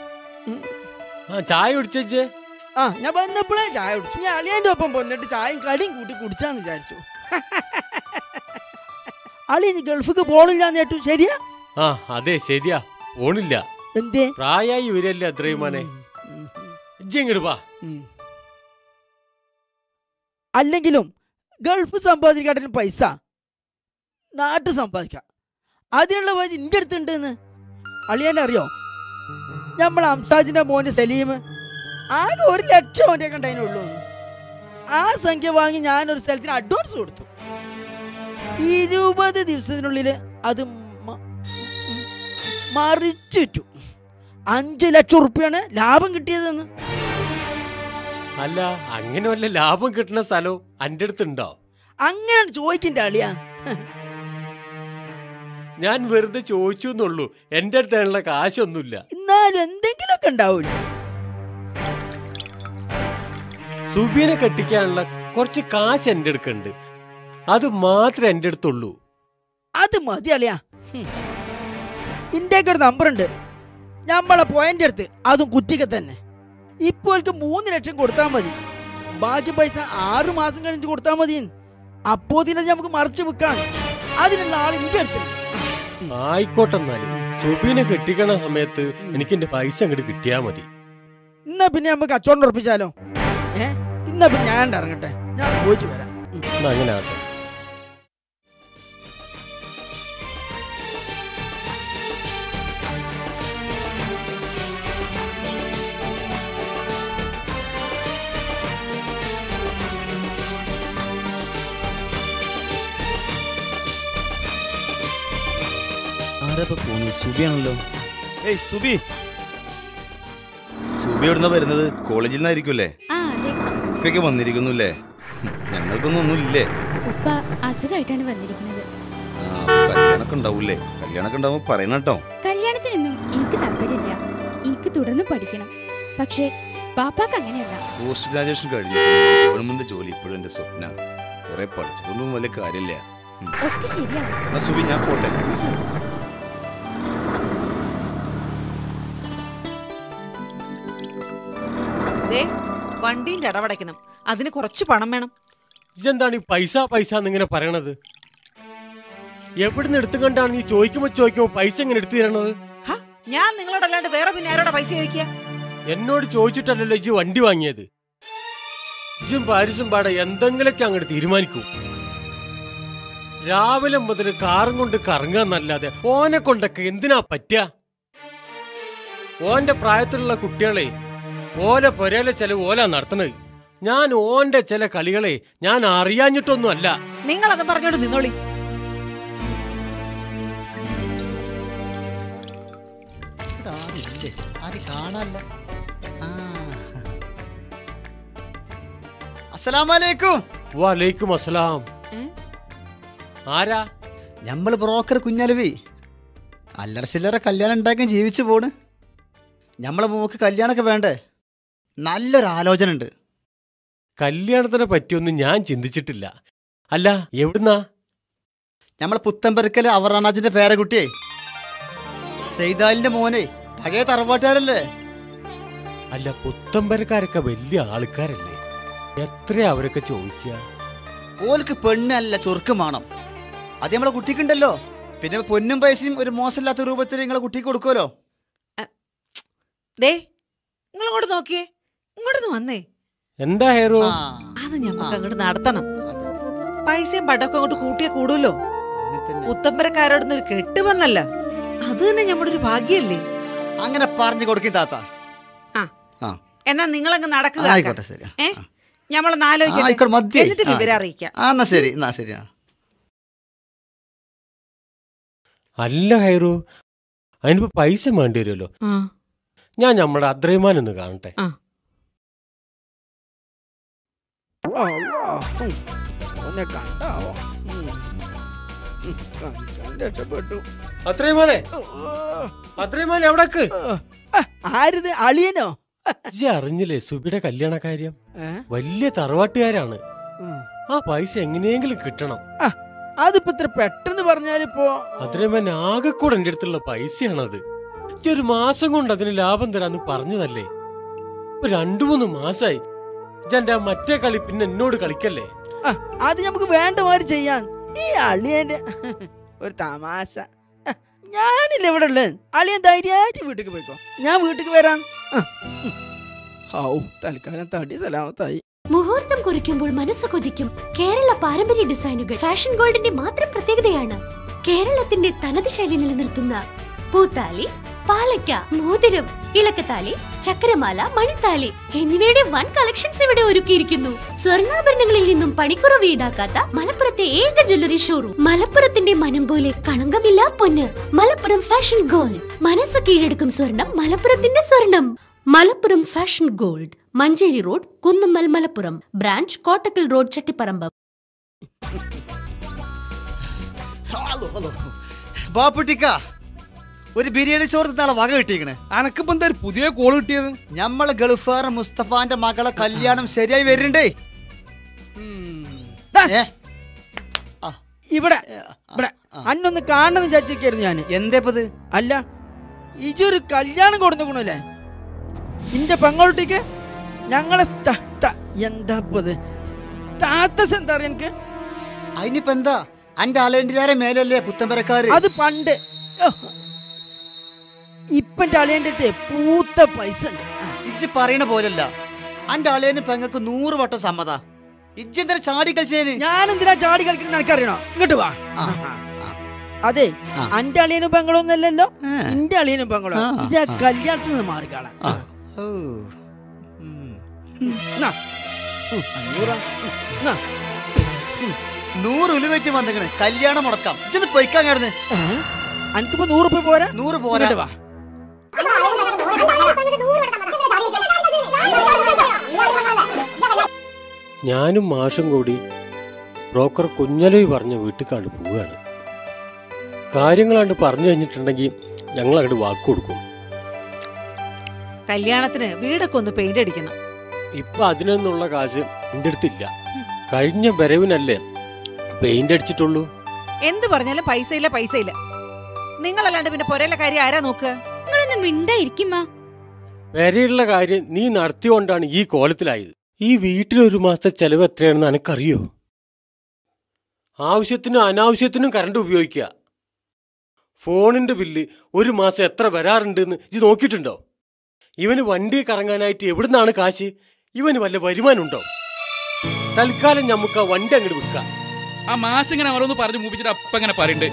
ആ ചായ കുടിച്ചേ ആ ഞാൻ വന്നപ്പോഴേ ചായ കുടിച്ചു ഞാൻ അളിയന്റെ ഒപ്പം വന്നിട്ട് ചായയും കടിയും കൂട്ടി കുടിച്ചാന്ന് വിചാരിച്ചു അളിയന് ഗൾഫിക്ക് പോണില്ലാന്ന് കേട്ടു ശരിയാ ആ അതെ ശരിയാ പോണില്ല എന്തേ പ്രായായി വരല്ലേ അദ്രൈമാനെ ഇജ്ജിങ്ങട് വാ അല്ലെങ്കിലും ഗൾഫ് സമ്പാദിക്കാട്ടിന് പൈസ നാട്ടിൽ സമ്പാദിക്കാം അതിനുള്ള വഴി എൻ്റെ അടുത്തുണ്ട് എന്ന് അളിയനെ അറിയോ നമ്മൾ അംസാജിന്റെ മോന് സലീം ആകെ ഒരു ലക്ഷം അവൻ്റെ കണ്ടതിനുള്ളൂ ആ സംഖ്യ വാങ്ങി ഞാൻ ഒരു സ്ഥലത്തിന് അഡ്വാൻസ് കൊടുത്തു ഇരുപത് ദിവസത്തിനുള്ളിൽ അത് മ- മറിച്ചിട്ടു അഞ്ച് ലക്ഷം ഉറുപ്പിയാണ് ലാഭം കിട്ടിയതെന്ന് അല്ല അങ്ങനെ വല്ല ലാഭം കിട്ടുന്ന സ്ഥലവും അന്റെ അടുത്തുണ്ടോ അങ്ങനെ ചോദിക്കണ്ട അളിയാ ഞാൻ വെറുതെ ചോദിച്ചു എന്നുള്ളൂ എന്റെ അടുത്തുള്ള കാശൊന്നുമില്ല എന്നാലും എന്തെങ്കിലുമൊക്കെ ഉണ്ടാവൂല സുബീനെ കെട്ടിക്കാനുള്ള കുറച്ച് കാശ് എന്റെ അടുക്കുണ്ട് അത് മാത്രമേ എന്റെ അടുത്തുള്ളൂ അത് മതി അളിയാ ഇന്ത്യക്ക് ഒരു നമ്പർ ഉണ്ട് നമ്മളെ പോയിന്റ് അടുത്ത് അതും കുറ്റിക്ക് തന്നെ ഇപ്പോൾക്ക് മൂന്ന് ലക്ഷം കൊടുത്താൽ മതി ബാക്കി പൈസ ആറ് മാസം കഴിഞ്ഞിട്ട് കൊടുത്താൽ മതി അപ്പോ തന്നെ നമുക്ക് മറിച്ച് വെക്കാൻ അതിനുള്ള ആൾ ഇന്ത്യ അടുത്തുണ്ട് ആയിക്കോട്ടെ എന്നാലും സുബീനെ കെട്ടിക്കണ സമയത്ത് എനിക്ക് എന്റെ പൈസ അങ്ങോട്ട് കിട്ടിയാ മതി എന്നാ പിന്നെ നമുക്ക് കച്ചവടം ഉറപ്പിച്ചാലോ ഏ ഇന്നാ പിന്നെ ഞാൻ ഇറങ്ങട്ടെ ഞാൻ പോയിട്ട് വരാം എന്നാ അങ്ങനെ ആട്ടെ ആരാ പോണു സുബിയാണല്ലോ ഏയ് സുബി സുബി എവിടുന്ന വരുന്നത് കോളേജിൽ നിന്നായിരിക്കുമല്ലേ ആ അതെ ഇപ്പൊക്കെ വന്നിരിക്കുന്നു അല്ലേ ഞങ്ങൾക്കൊന്നും ഒന്നുമില്ലേ ഉപ്പ അസുഖമായിട്ടാണ് വന്നിരിക്കുന്നത് ആ കല്യാണമൊക്കെ ഉണ്ടാവൂലേ കല്യാണമൊക്കെ ഉണ്ടാവുമ്പോ പറയണം കേട്ടോ കല്യാണത്തിനൊന്നും എനിക്ക് താല്പര്യമില്ല എനിക്ക് തുടർന്ന് പഠിക്കണം പക്ഷേ പാപ്പാക്ക് അങ്ങനെയല്ല പോസ്റ്റ് ഗ്രാജുവേഷൻ കഴിഞ്ഞു ഗവൺമെന്റ് ജോലി ഇപ്പോഴും എന്റെ സ്വപ്ന കുറെ പഠിച്ചതൊന്നും വലിയ കാര്യമില്ല ഉം. ഒക്കെ ശരിയാണ് എന്നാ സുബി ഞാൻ പോട്ടെ ദേ വണ്ടിയിൽ അടവടയ്ക്കണം അതിന് കുറച്ച് പണം വേണം ഇതെന്താണ് ഈ പൈസ പൈസ എന്നിങ്ങനെ പറയണത് എവിടുന്ന് എടുത്തു കണ്ടാണ് നീ ചോദിക്കുമ്പോ ചോദിക്കുമ്പോ പൈസ എങ്ങനെ എടുത്തു തരണത് ഹ, ഞാൻ നിങ്ങളോടല്ലാണ്ട് വേറെ പിന്നെ ആരോടാ പൈസ ചോദിക്കുക എന്നോട് ചോദിച്ചിട്ടല്ലല്ലോ ഇജ്ജ് വണ്ടി വാങ്ങിയത് ഇജ്ജും പാരിസും പാടെ എന്തെങ്കിലൊക്കെ അങ്ങോട്ട് തീരുമാനിക്കൂ രാവിലെ മുതൽ കാറും കൊണ്ട് കറങ്ങാന്നല്ലാതെ ഓനെ കൊണ്ടൊക്കെ എന്തിനാ പറ്റുക ഓന്റെ പ്രായത്തിലുള്ള കുട്ടികളെ ഓലെ പൊരയിലെ ചെലവ് ഓല നടത്തണത് ഞാൻ ഓന്റെ ചില കളികളെ ഞാൻ അറിയാഞ്ഞിട്ടൊന്നും അല്ല നിങ്ങൾ അത് പറഞ്ഞോണ്ട് നിന്നോളി ആരില്ലേ ആരും കാണാല്ല അസ്സലാമലൈക്കും വലൈക്കും അസ്സലാം ആരാ ഞമ്മള് ബ്രോക്കർ കുഞ്ഞാലുവി അല്ലറ ചില്ലറ കല്യാണം ഉണ്ടാക്കാൻ ജീവിച്ചു പോണ് ഞമ്മളെ മോക്ക് കല്യാണമൊക്കെ വേണ്ടേ നല്ലൊരു ആലോചന ഉണ്ട് കല്യാണത്തിനെ പറ്റിയൊന്നും ഞാൻ ചിന്തിച്ചിട്ടില്ല അല്ല എവിടുന്നാ ഞമ്മളെ പുത്തമ്പരക്കല് അവറാനാജിന്റെ പേരക്കുട്ടിയെ സെയ്താലിന്റെ മോനെ പഴയ തറവാട്ടുകാരല്ലേ അല്ല പുത്തമ്പരക്കാരൊക്കെ വലിയ ആൾക്കാരല്ലേ എത്ര അവരൊക്കെ ചോദിക്കുക ഓൽക്ക് പെണ്ണല്ല ചൊറുക്കും വേണം അത് നമ്മളെ കുട്ടിക്കുണ്ടല്ലോ പിന്നെ പൊന്നും പൈസയും ഒരു മോശമില്ലാത്ത രൂപത്തിൽ നിങ്ങളെ കുട്ടിക്ക് കൊടുക്കുമല്ലോ ദേ നിങ്ങൾ ഇങ്ങോട്ട് നോക്കിയേ ഇങ്ങോട്ടൊന്ന് വന്നേ എന്താ ഹെയറോ അത് ഞമ്മക്ക് അങ്ങോട്ട് നടത്തണം പൈസയും പടക്കം അങ്ങോട്ട് കൂട്ടിയേ കൂടുമല്ലോ പുത്തമ്പരക്കാരോടൊന്നും ഒരു കെട്ട് വന്നല്ല അത് തന്നെ നമ്മുടെ ഒരു ഭാഗ്യല്ലേ അങ്ങനെ പറഞ്ഞു കൊടുക്കും താത്ത ആ ആ എന്നാ നിങ്ങളങ്ങ് നടക്കുക ആയിക്കോട്ടെ ശരി ഏ ഞമ്മളൊന്ന് ആ, ആയിക്കോട്ടെ ആലോചിക്കട്ടെ മതി എന്നിട്ട് വിവരം അറിയിക്കാം ആ എന്നാ ശരി എന്നാ ശരി ആ അല്ല ഹൈറു അതിനിപ്പോ പൈസ വേണ്ടി വരുമല്ലോ ആ. ഞാൻ നമ്മുടെ അദ്രൈമാൻ ഒന്ന് കാണട്ടെ ഓനെ കണ്ടാവോ ഉം. ഉം, കണ്ടിട്ട് രക്ഷപ്പെട്ടു അത്രയുമാനെ അത്രയുമാനെ എവിടക്ക് ആരിത് അളിയനോ ഇജ്ജ് അറിഞ്ഞില്ലേ സുബിയുടെ കല്യാണ കാര്യം ഏ? വലിയ തറവാട്ടുകാരാണ് ഉം. ആ പൈസ എങ്ങനെയെങ്കിലും കിട്ടണം ആ, അതിപ്പോ ഇത്ര പെട്ടെന്ന് പറഞ്ഞാലിപ്പോ അത്രയുമാൻ ആകെ കൂടെ എന്റെ അടുത്തുള്ള പൈസയാണത് ഇജ്ജ് ഒരു മാസം കൊണ്ട് അതിന് ലാഭം തരാന്ന് പറഞ്ഞതല്ലേ ഇപ്പൊ രണ്ടു മൂന്ന് മാസായി ഇജ്ജെന്റെ ആ മറ്റേ കളി പിന്നെ എന്നോട് കളിക്കല്ലേ ആ, അത് നമുക്ക് വേണ്ട മാതിരി ചെയ്യാൻ ഈ അളിയന്റെ ഒരു തമാശ ആ, ഞാനില്ല ഇവിടെ ഉള്ളത് അളിയൻ ധൈര്യമായിട്ട് വീട്ടിലേക്ക് പോയിക്കോ ഞാൻ വീട്ടിലേക്ക് വരാം ആ, ഉം. ഹൗ തൽക്കാലം തടി സലാമത്തായി മുഹൂർത്തം കുറിക്കുമ്പോൾ മനസ്സ് കൊതിക്കും കേരള പാരമ്പര്യ ഡിസൈനുകൾ ഫാഷൻ ഗോൾഡിന്റെ മാത്രം പ്രത്യേകതയാണ് കേരളത്തിന്റെ തനത് ശൈലി നിലനിർത്തുന്ന പൂത്താലി പാലയ്ക്ക മോതിരം ഇളക്കത്താലി ചക്രമാല മണിത്താലി എന്നിവയുടെ വൻ കളക്ഷൻസ് ഇവിടെ ഒരുക്കിയിരിക്കുന്നു സ്വർണ്ണാഭരണങ്ങളിൽ നിന്നും പണിക്കുറവ് ഈടാക്കാത്ത മലപ്പുറത്തെ ഏക ജ്വല്ലറി ഷോറൂം മലപ്പുറത്തിന്റെ മനം പോലെ കളങ്കമില്ല പൊന്ന് മലപ്പുറം ഫാഷൻ ഗോൾഡ് മനസ്സ് കീഴടക്കും സ്വർണം മലപ്പുറത്തിന്റെ സ്വർണം Malappuram fashion gold Manjeri road Kunnammal Malappuram branch Kottakkal road Chattiparamba hello hello ബാപ്പുട്ടിക്ക ഒരു ബിരിയാണി ചോറ് നാളെ വക കിട്ടിയേക്കണേ അനക്കിപ്പോ എന്താ ഒരു പുതിയ കോൾ കിട്ടിയത് നമ്മളെ ഗൾഫാർ മുസ്തഫാന്റെ മകളെ കല്യാണം ശരിയായി വരുന്നുണ്ടേ ഏ? ഇവിടെ ഇവിടെ അന്നൊന്ന് കാണണം വിചാരിച്ചിരിക്കായിരുന്നു ഞാൻ എന്തേപ്പത് അല്ല ഇജൊരു കല്യാണം കൊടുത്തുക്കണല്ലേ ഇന്റെ പെങ്ങളോട്ടേക്ക് ഞങ്ങളെ സ്ത- ത- എന്താപ്പത് സ്റ്റാറ്റസ് എന്താ അറിയാ എനിക്ക് അതിനിപ്പോ എന്താ അന്റെ അളയണ്ടിലാരെ മേലല്ലേ പുത്തമ്പരക്കാര് അത് പണ്ട് ഓ. ഇപ്പൊ എന്റെ അളിയന്റെ അടുത്ത് പൂത്ത പൈസ ഉണ്ട് ഇജ്ജ് പറയണ പോലല്ല അന്റെ അളിയന് പെങ്ങക്ക് നൂറ് വട്ടം സമ്മത ഇജ്ജെന്താ ചാടി കളിച്ചേന് ഞാൻ എന്തിനാ ചാടി കളിക്കുന്നത് നിനക്കറിയണോ ഇങ്ങോട്ട് വാ അതെ അന്റെ അളിയനും പെങ്ങളൊന്നല്ലല്ലോ എന്റെ അളിയനും പെങ്ങളോ ആ, ഇത് ആ ആ. കല്യാണത്തിൽ നിന്ന് മാറിക്കാളാം ഓ നാ. ഉം, അഞ്ഞൂറാ. ഉം, നാ. നൂറ് ഉലുവറ്റ് വന്നിക്കണ് കല്യാണം മുടക്കാം ഇജ്ജൊന്ന് പൊയ്ക്കാൻ കിടന്ന് അനക്കിപ്പോ നൂറ് രൂപ പോരാ നൂറ് പോരാ ഇങ്ങോട്ട് വാ ഞാനും മാഷും കൂടി ബ്രോക്കർ കുഞ്ഞലവി പറഞ്ഞ വീട്ടിൽ പോവുകയാണ് കാര്യങ്ങളാണ്ട് പറഞ്ഞു കഴിഞ്ഞിട്ടുണ്ടെങ്കിൽ ഞങ്ങൾ അങ്ങോട്ട് വാക്ക് കൊടുക്കും കല്യാണത്തിന് വീടൊക്കെ ഒന്ന് പെയിന്റ് അടിക്കണം ഇപ്പൊ അതിനൊന്നുള്ള കാശ് എൻ്റെ അടുത്തില്ല കഴിഞ്ഞ വരവിനല്ലേ പെയിന്റ് അടിച്ചിട്ടുള്ളൂ എന്ത് പറഞ്ഞാലും പൈസ ഇല്ല പൈസ ഇല്ല നിങ്ങളല്ലാണ്ട് പിന്നെ പൊരയിലെ കാര്യം ആരാ നോക്കുക നിങ്ങളൊന്ന് മിണ്ടായിരിക്കുമാ വരെയുള്ള കാര്യം നീ നടത്തിക്കൊണ്ടാണ് ഈ കോലത്തിലായത് ഈ വീട്ടിൽ ഒരു മാസത്തെ ചെലവ് എത്രയാണെന്ന് എനിക്കറിയോ ആവശ്യത്തിനും അനാവശ്യത്തിനും കറണ്ട് ഉപയോഗിക്കുക ഫോണിന്റെ ബില്ല് ഒരു മാസം എത്ര വരാറുണ്ടെന്ന് ഇത് നോക്കിയിട്ടുണ്ടോ ഇവന് വണ്ടി കറങ്ങാനായിട്ട് എവിടുന്നാണ് കാശ് ഇവന് വല്ല വരുമാനമുണ്ടോ തൽക്കാലം നമുക്ക് ആ വണ്ടി അങ്ങോട്ട് വിൽക്കാം ആ മാഷ് ഇങ്ങനെ ഓരോന്ന് പറഞ്ഞു മൂപ്പിച്ചിട്ട് അപ്പ ഇങ്ങനെ പറയണ്ട്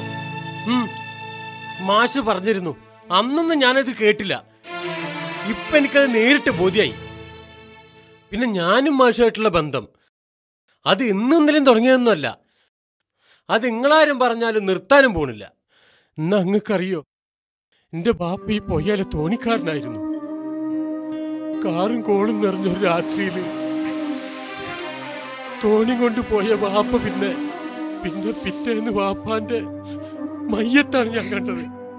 മാഷ് പറഞ്ഞിരുന്നു അന്നൊന്നും ഞാനത് കേട്ടില്ല ഇപ്പൊ എനിക്കത് നേരിട്ട് ബോധ്യായി പിന്നെ ഞാനും മാഷുമായിട്ടുള്ള ബന്ധം അത് ഇന്നും ഇന്നലെയും തുടങ്ങിയതൊന്നുമല്ല അത് നിങ്ങളാരും പറഞ്ഞാലും നിർത്താനും പോണില്ല എന്നാ അങ്ങക്കറിയോ എന്റെ ബാപ്പ ഈ പൊയ്യാലെ തോണിക്കാരനായിരുന്നു കാറും കോളും നിറഞ്ഞൊരു രാത്രിയില് തോണി കൊണ്ട് പോയ വാപ്പ പിന്നെ പിന്നെ പിറ്റേന്ന് വാപ്പാന്റെ മയ്യത്താണ് ഞാൻ കണ്ടത്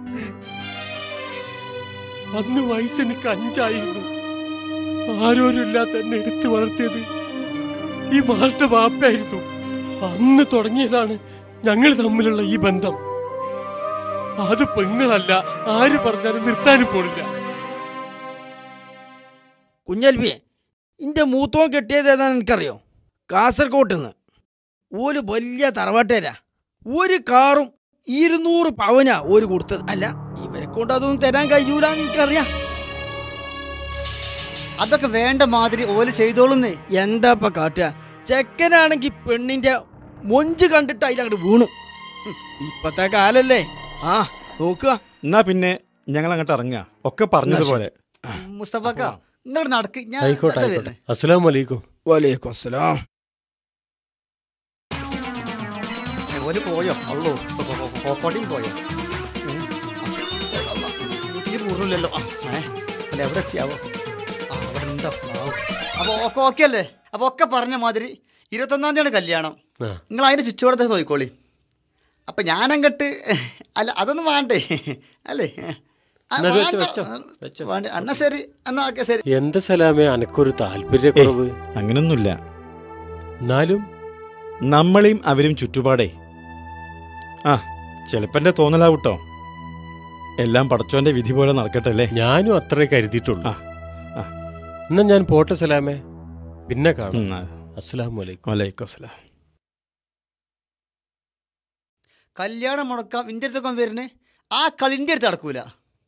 അന്ന് വയസ്സ് എനിക്ക് അഞ്ചായിരുന്നു ആരോരുമില്ലാത്ത എന്നെ എടുത്തു വളർത്തിയത് ഈ മാരുടെ വാപ്പയായിരുന്നു അന്ന് തുടങ്ങിയതാണ് ഞങ്ങൾ തമ്മിലുള്ള ഈ ബന്ധം അത് പെങ്ങളല്ല ആര് പറഞ്ഞാലും നിർത്താനും പോണില്ല കുഞ്ഞൽവി ഇന്റെ മൂത്തോൻ കെട്ടിയത് ഏതാണെന്ന് എനിക്കറിയോ കാസർകോട്ട് നിന്ന് ഒരു വലിയ തറവാട്ടേരാ ഒരു കാറും ഇരുന്നൂറ് പവനാ ഒരു കൊടുത്തത് അല്ല ഇവരെ കൊണ്ട് അതൊന്നും തരാൻ കഴിയൂലെന്ന് എനിക്കറിയാം അതൊക്കെ വേണ്ട മാതിരി ഓല് ചെയ്തോളുന്നേ എന്താപ്പ കാട്ടുക ചെക്കനാണെങ്കി പെണ്ണിന്റെ മൊഞ്ച് കണ്ടിട്ട് അതിലങ്ങോട്ട് വീണു ഹും, ഇപ്പത്തെ കാലല്ലേ ആ നോക്കുക എന്നാ പിന്നെ ഞങ്ങൾ അങ്ങോട്ട് ഇറങ്ങുക ഒക്കെ പറഞ്ഞതുപോലെ മുസ്തഫക്ക നിങ്ങൾ നടക്ക് ഞാൻ ആയിക്കോട്ടെ ദാ ആയിക്കോട്ടെ വരുന്നു. അസ്സലാം വലൈക്കും വലൈക്കും അസ്സലാം ഓല് പോയോ അള്ളോ പൊടിയും പോയോ വീട്ടിൽ പൂർണ്ണമില്ലല്ലോ ആ ഏ അല്ല എവിടെ എത്തിയാവോ ആ അവിടെ ഉണ്ടോ അപ്പോൾ ഒക്കെ ഓക്കെ അല്ലേ അപ്പോൾ ഒക്കെ പറഞ്ഞ മാതിരി ഇരുപത്തൊന്നാം തീയതിയാണ് കല്യാണം ആ. നിങ്ങൾ അതിൻ്റെ ചുറ്റുപാടത്തെ നോക്കിക്കോളി അപ്പം ഞാനങ്ങട്ട് അല്ല അതൊന്നും വേണ്ടേ അല്ലേ ആ, എന്നാ വെച്ചോ, വേണ്ട. വെച്ചോ, വേണ്ട എന്നാ ശരി എന്നാ ഓക്കെ ശരി എന്താ സലാമേ അനക്കൊരു താല്പര്യക്കുറവ് അങ്ങനൊന്നുമില്ല എന്നാലും നമ്മളെയും അവരും ചുറ്റുപാടേ ആ ചിലപ്പോ എന്റെ തോന്നലാവൂട്ടോ എല്ലാം പടച്ചോന്റെ വിധി പോലെ നടക്കട്ടെ അല്ലേ ഞാനും അത്രേ കരുതിയിട്ടുള്ളൂ എന്നാ ഞാൻ പോട്ടെ സലാമേ പിന്നെ കാണാം അസ്സലാം വലൈക്കും വലൈക്കും അസ്സലാം കല്യാണം മുടക്കാം ഇൻ്റെ അടുത്തൊക്കെ വരുന്നേ ആ കളിൻ്റെ അടുത്ത് നടക്കൂല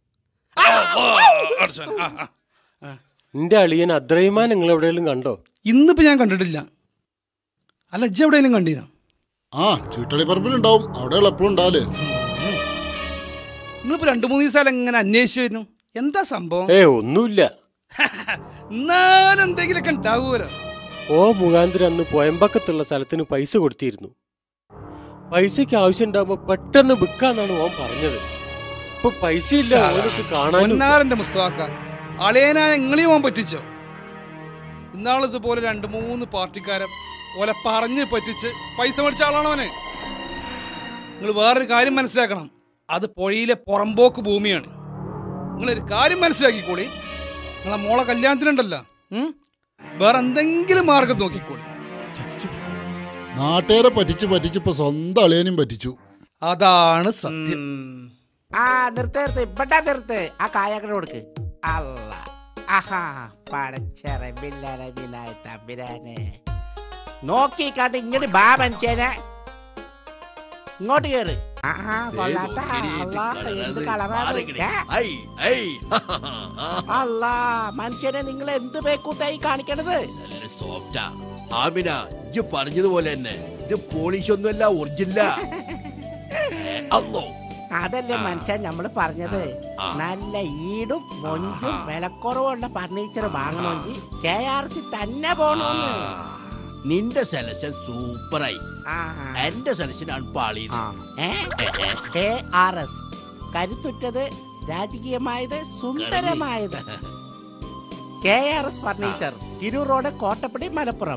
എന്റെ അളിയൻ അദ്രൈമാൻ നിങ്ങൾ എവിടെയെങ്കിലും കണ്ടോ ഇന്നിപ്പോ ഞാൻ കണ്ടിട്ടില്ല അല്ല ഇജ്ജ് എവിടെയെങ്കിലും കണ്ടിരുന്നോ ആ ചീട്ടളി പറമ്പിലുണ്ടാവും അവിടെയുള്ള എപ്പോഴും ഉണ്ടാവില്ലേ നിങ്ങളിപ്പോ രണ്ടു മൂന്ന് ദിവസം എങ്ങനെ അന്വേഷിച്ചു വരുന്നു എന്താ സംഭവം ഏ ഒന്നുമില്ല എന്നാലും എന്തെങ്കിലുമൊക്കെ ഉണ്ടാവുമല്ലോ ഓ മുഖാന്തരം അന്ന് പോയമ്പക്കത്തുള്ള സ്ഥലത്തിന് പൈസ കൊടുത്തിരുന്നു പൈസയ്ക്ക് ആവശ്യം ഉണ്ടാകുമ്പോ പെട്ടെന്ന് വിൽക്കാന്നാണ് ഓൻ പറഞ്ഞത് ഇപ്പൊ പൈസ ഇല്ല ഓനൊട്ട് കാണാനും പൊന്നാരന്റെ മുസ്തഫാക്ക അളിയനാ നിങ്ങളെയും പോകാൻ പറ്റിച്ചോ ഇന്നാളിതുപോലെ രണ്ട് മൂന്ന് പാർട്ടിക്കാരൻ ഓലെ പറഞ്ഞ് പറ്റിച്ച് പൈസ മേടിച്ച ആളാണോ അവന് നിങ്ങൾ വേറൊരു കാര്യം മനസ്സിലാക്കണം അത് പുഴയിലെ പുറമ്പോക്ക് ഭൂമിയാണ് നിങ്ങളൊരു കാര്യം മനസ്സിലാക്കിക്കോളി നിങ്ങളെ മോളെ കല്യാണത്തിനുണ്ടല്ലോ ഉം? വേറെ എന്തെങ്കിലും മാർഗം നോക്കിക്കോളി നാട്ടുകാരെ പറ്റിച്ച് പറ്റിച്ച് ഇപ്പൊ സ്വന്തം അളിയനും പറ്റിച്ചു അതാണ് സത്യം ആ നിർത്ത് നിർത്ത് ഇവിടെ നിർത്ത് ആ കായക്കട കൊടുക്ക് അല്ല ആഹാ പടച്ചറബില്ലറബിലായ തമ്പുരാനെ നോക്കി കണ്ട് ഇങ്ങോട്ട് ബാ മനുഷ്യനെ ഇങ്ങോട്ട് കേറ് ആഹാ കൊള്ളാട്ടാ അല്ലാ എന്ത് കളറാണ് ഏ? അല്ലാ മനുഷ്യനെ നിങ്ങൾ എന്ത് പേക്കൂത്തായി കാണിക്കണത് നല്ല സോഫ്റ്റാ ആമിന ഇജ്ജ് പറഞ്ഞതുപോലെ തന്നെ ഇത് പോളിഷ് ഒന്നുമല്ല ഒറിജിനല അല്ലോ അതല്ലേ ആ. മനുഷ്യൻ നമ്മള് പറഞ്ഞത് ആ. നല്ല ഈടും മൊഞ്ചും വിലക്കുറവുള്ള ഫർണിച്ചർ വാങ്ങണമെങ്കിൽ കെ ആർ സി തന്നെ പോണോന്ന് നിന്റെ സെലക്ഷൻ സൂപ്പറായി എന്റെ സെലക്ഷനാണ് പാളിയത് കെ ആർ എസ് കരുത്തുറ്റത് രാജകീയമായത് സുന്ദരമായത് K R S furniture Tirur road Kottappadi Malappuram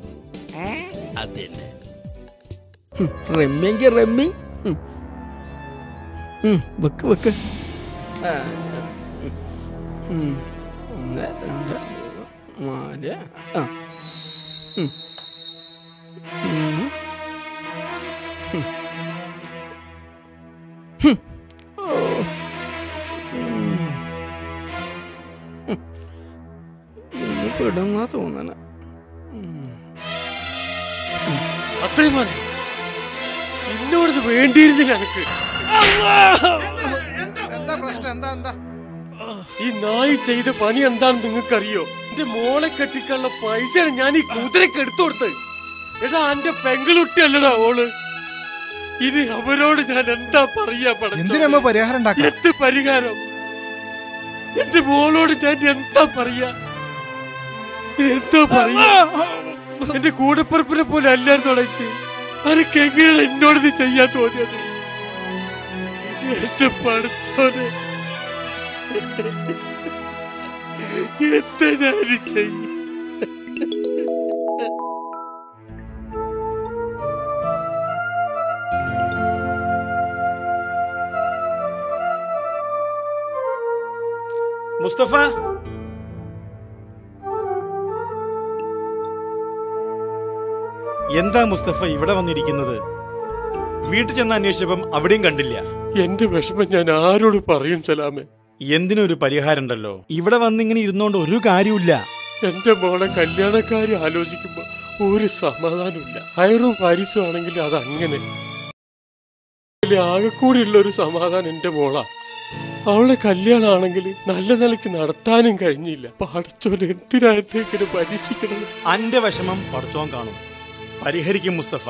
അതന്നെ റമ്മിയെങ്കിൽ റമ്മി ഉം. ഉം, വെക്ക് വെക്ക് ആ, ഉം. ഒന്ന് രണ്ട് നാല് ആ ഉം. ഉം. ഉം. ഹും. ഓ. ഉം. ഉം. ഇന്ന് പെടുന്ന തോന്നണ അത്രയും മതി എന്നോട് വേണ്ടിയിരുന്നില്ല എനിക്ക് എന്താ പ്രശ്നം എന്താ എന്താ ഈ നായി ചെയ്ത പണി എന്താണെന്ന് നിങ്ങൾക്കറിയോ എന്റെ മോളെ കെട്ടിക്കാനുള്ള പൈസ ഞാൻ ഈ കുതിരക്ക് എടുത്തു കൊടുത്തത് എടാ എന്റെ പെങ്ങളുട്ടിയല്ലടാ ഓള് ഇനി അവരോട് ഞാൻ എന്താ പറയാ പടച്ചോനെ? എന്തിനമ്മ പരിഹാരം ഉണ്ടാക്കാം എന്ത് പരിഹാരം എന്റെ മോളോട് ഞാൻ എന്താ പറയാ എന്താ പറയാ എന്റെ കൂടപ്പുറപ്പിനെ പോലെ അല്ലായിരുന്നു ഉളച്ച് അനക്ക് എങ്ങനെയാണ് എന്നോട് ഇത് ചെയ്യാൻ തോന്നിയത് എന്റെ പഠിച്ചോനെ എന്താ ഞാൻ ചെയ്യും മുസ്തഫ എന്താ മുസ്തഫ ഇവിടെ വന്നിരിക്കുന്നത് വീട്ടിൽ ചെന്ന് അന്വേഷിച്ചപ്പം അവിടെയും കണ്ടില്ല എന്റെ വിഷമം ഞാൻ ആരോട് പറയും സലാമേ എന്തിനൊരു പരിഹാരം ഉണ്ടല്ലോ ഇവിടെ വന്നിങ്ങനെ ഇരുന്നോണ്ട് ഒരു കാര്യമില്ല എന്റെ മോളെ കല്യാണക്കാരി ആലോചിക്കുമ്പോ ഒരു സമാധാനമില്ല ഹയറും പാരിസും ആണെങ്കിൽ അത് അങ്ങനെ ആകെക്കൂടിയുള്ള ഒരു സമാധാനം എന്റെ മോളാ അവളെ കല്യാണമാണെങ്കിൽ നല്ല നിലയ്ക്ക് നടത്താനും കഴിഞ്ഞില്ല പടച്ചോനെ എന്തിനാ എന്നെ ഇങ്ങനെ പരീക്ഷിക്കണത് അന്റെ വിഷമം പഠിച്ചോൻ കാണും പരിഹരിക്കും മുസ്തഫ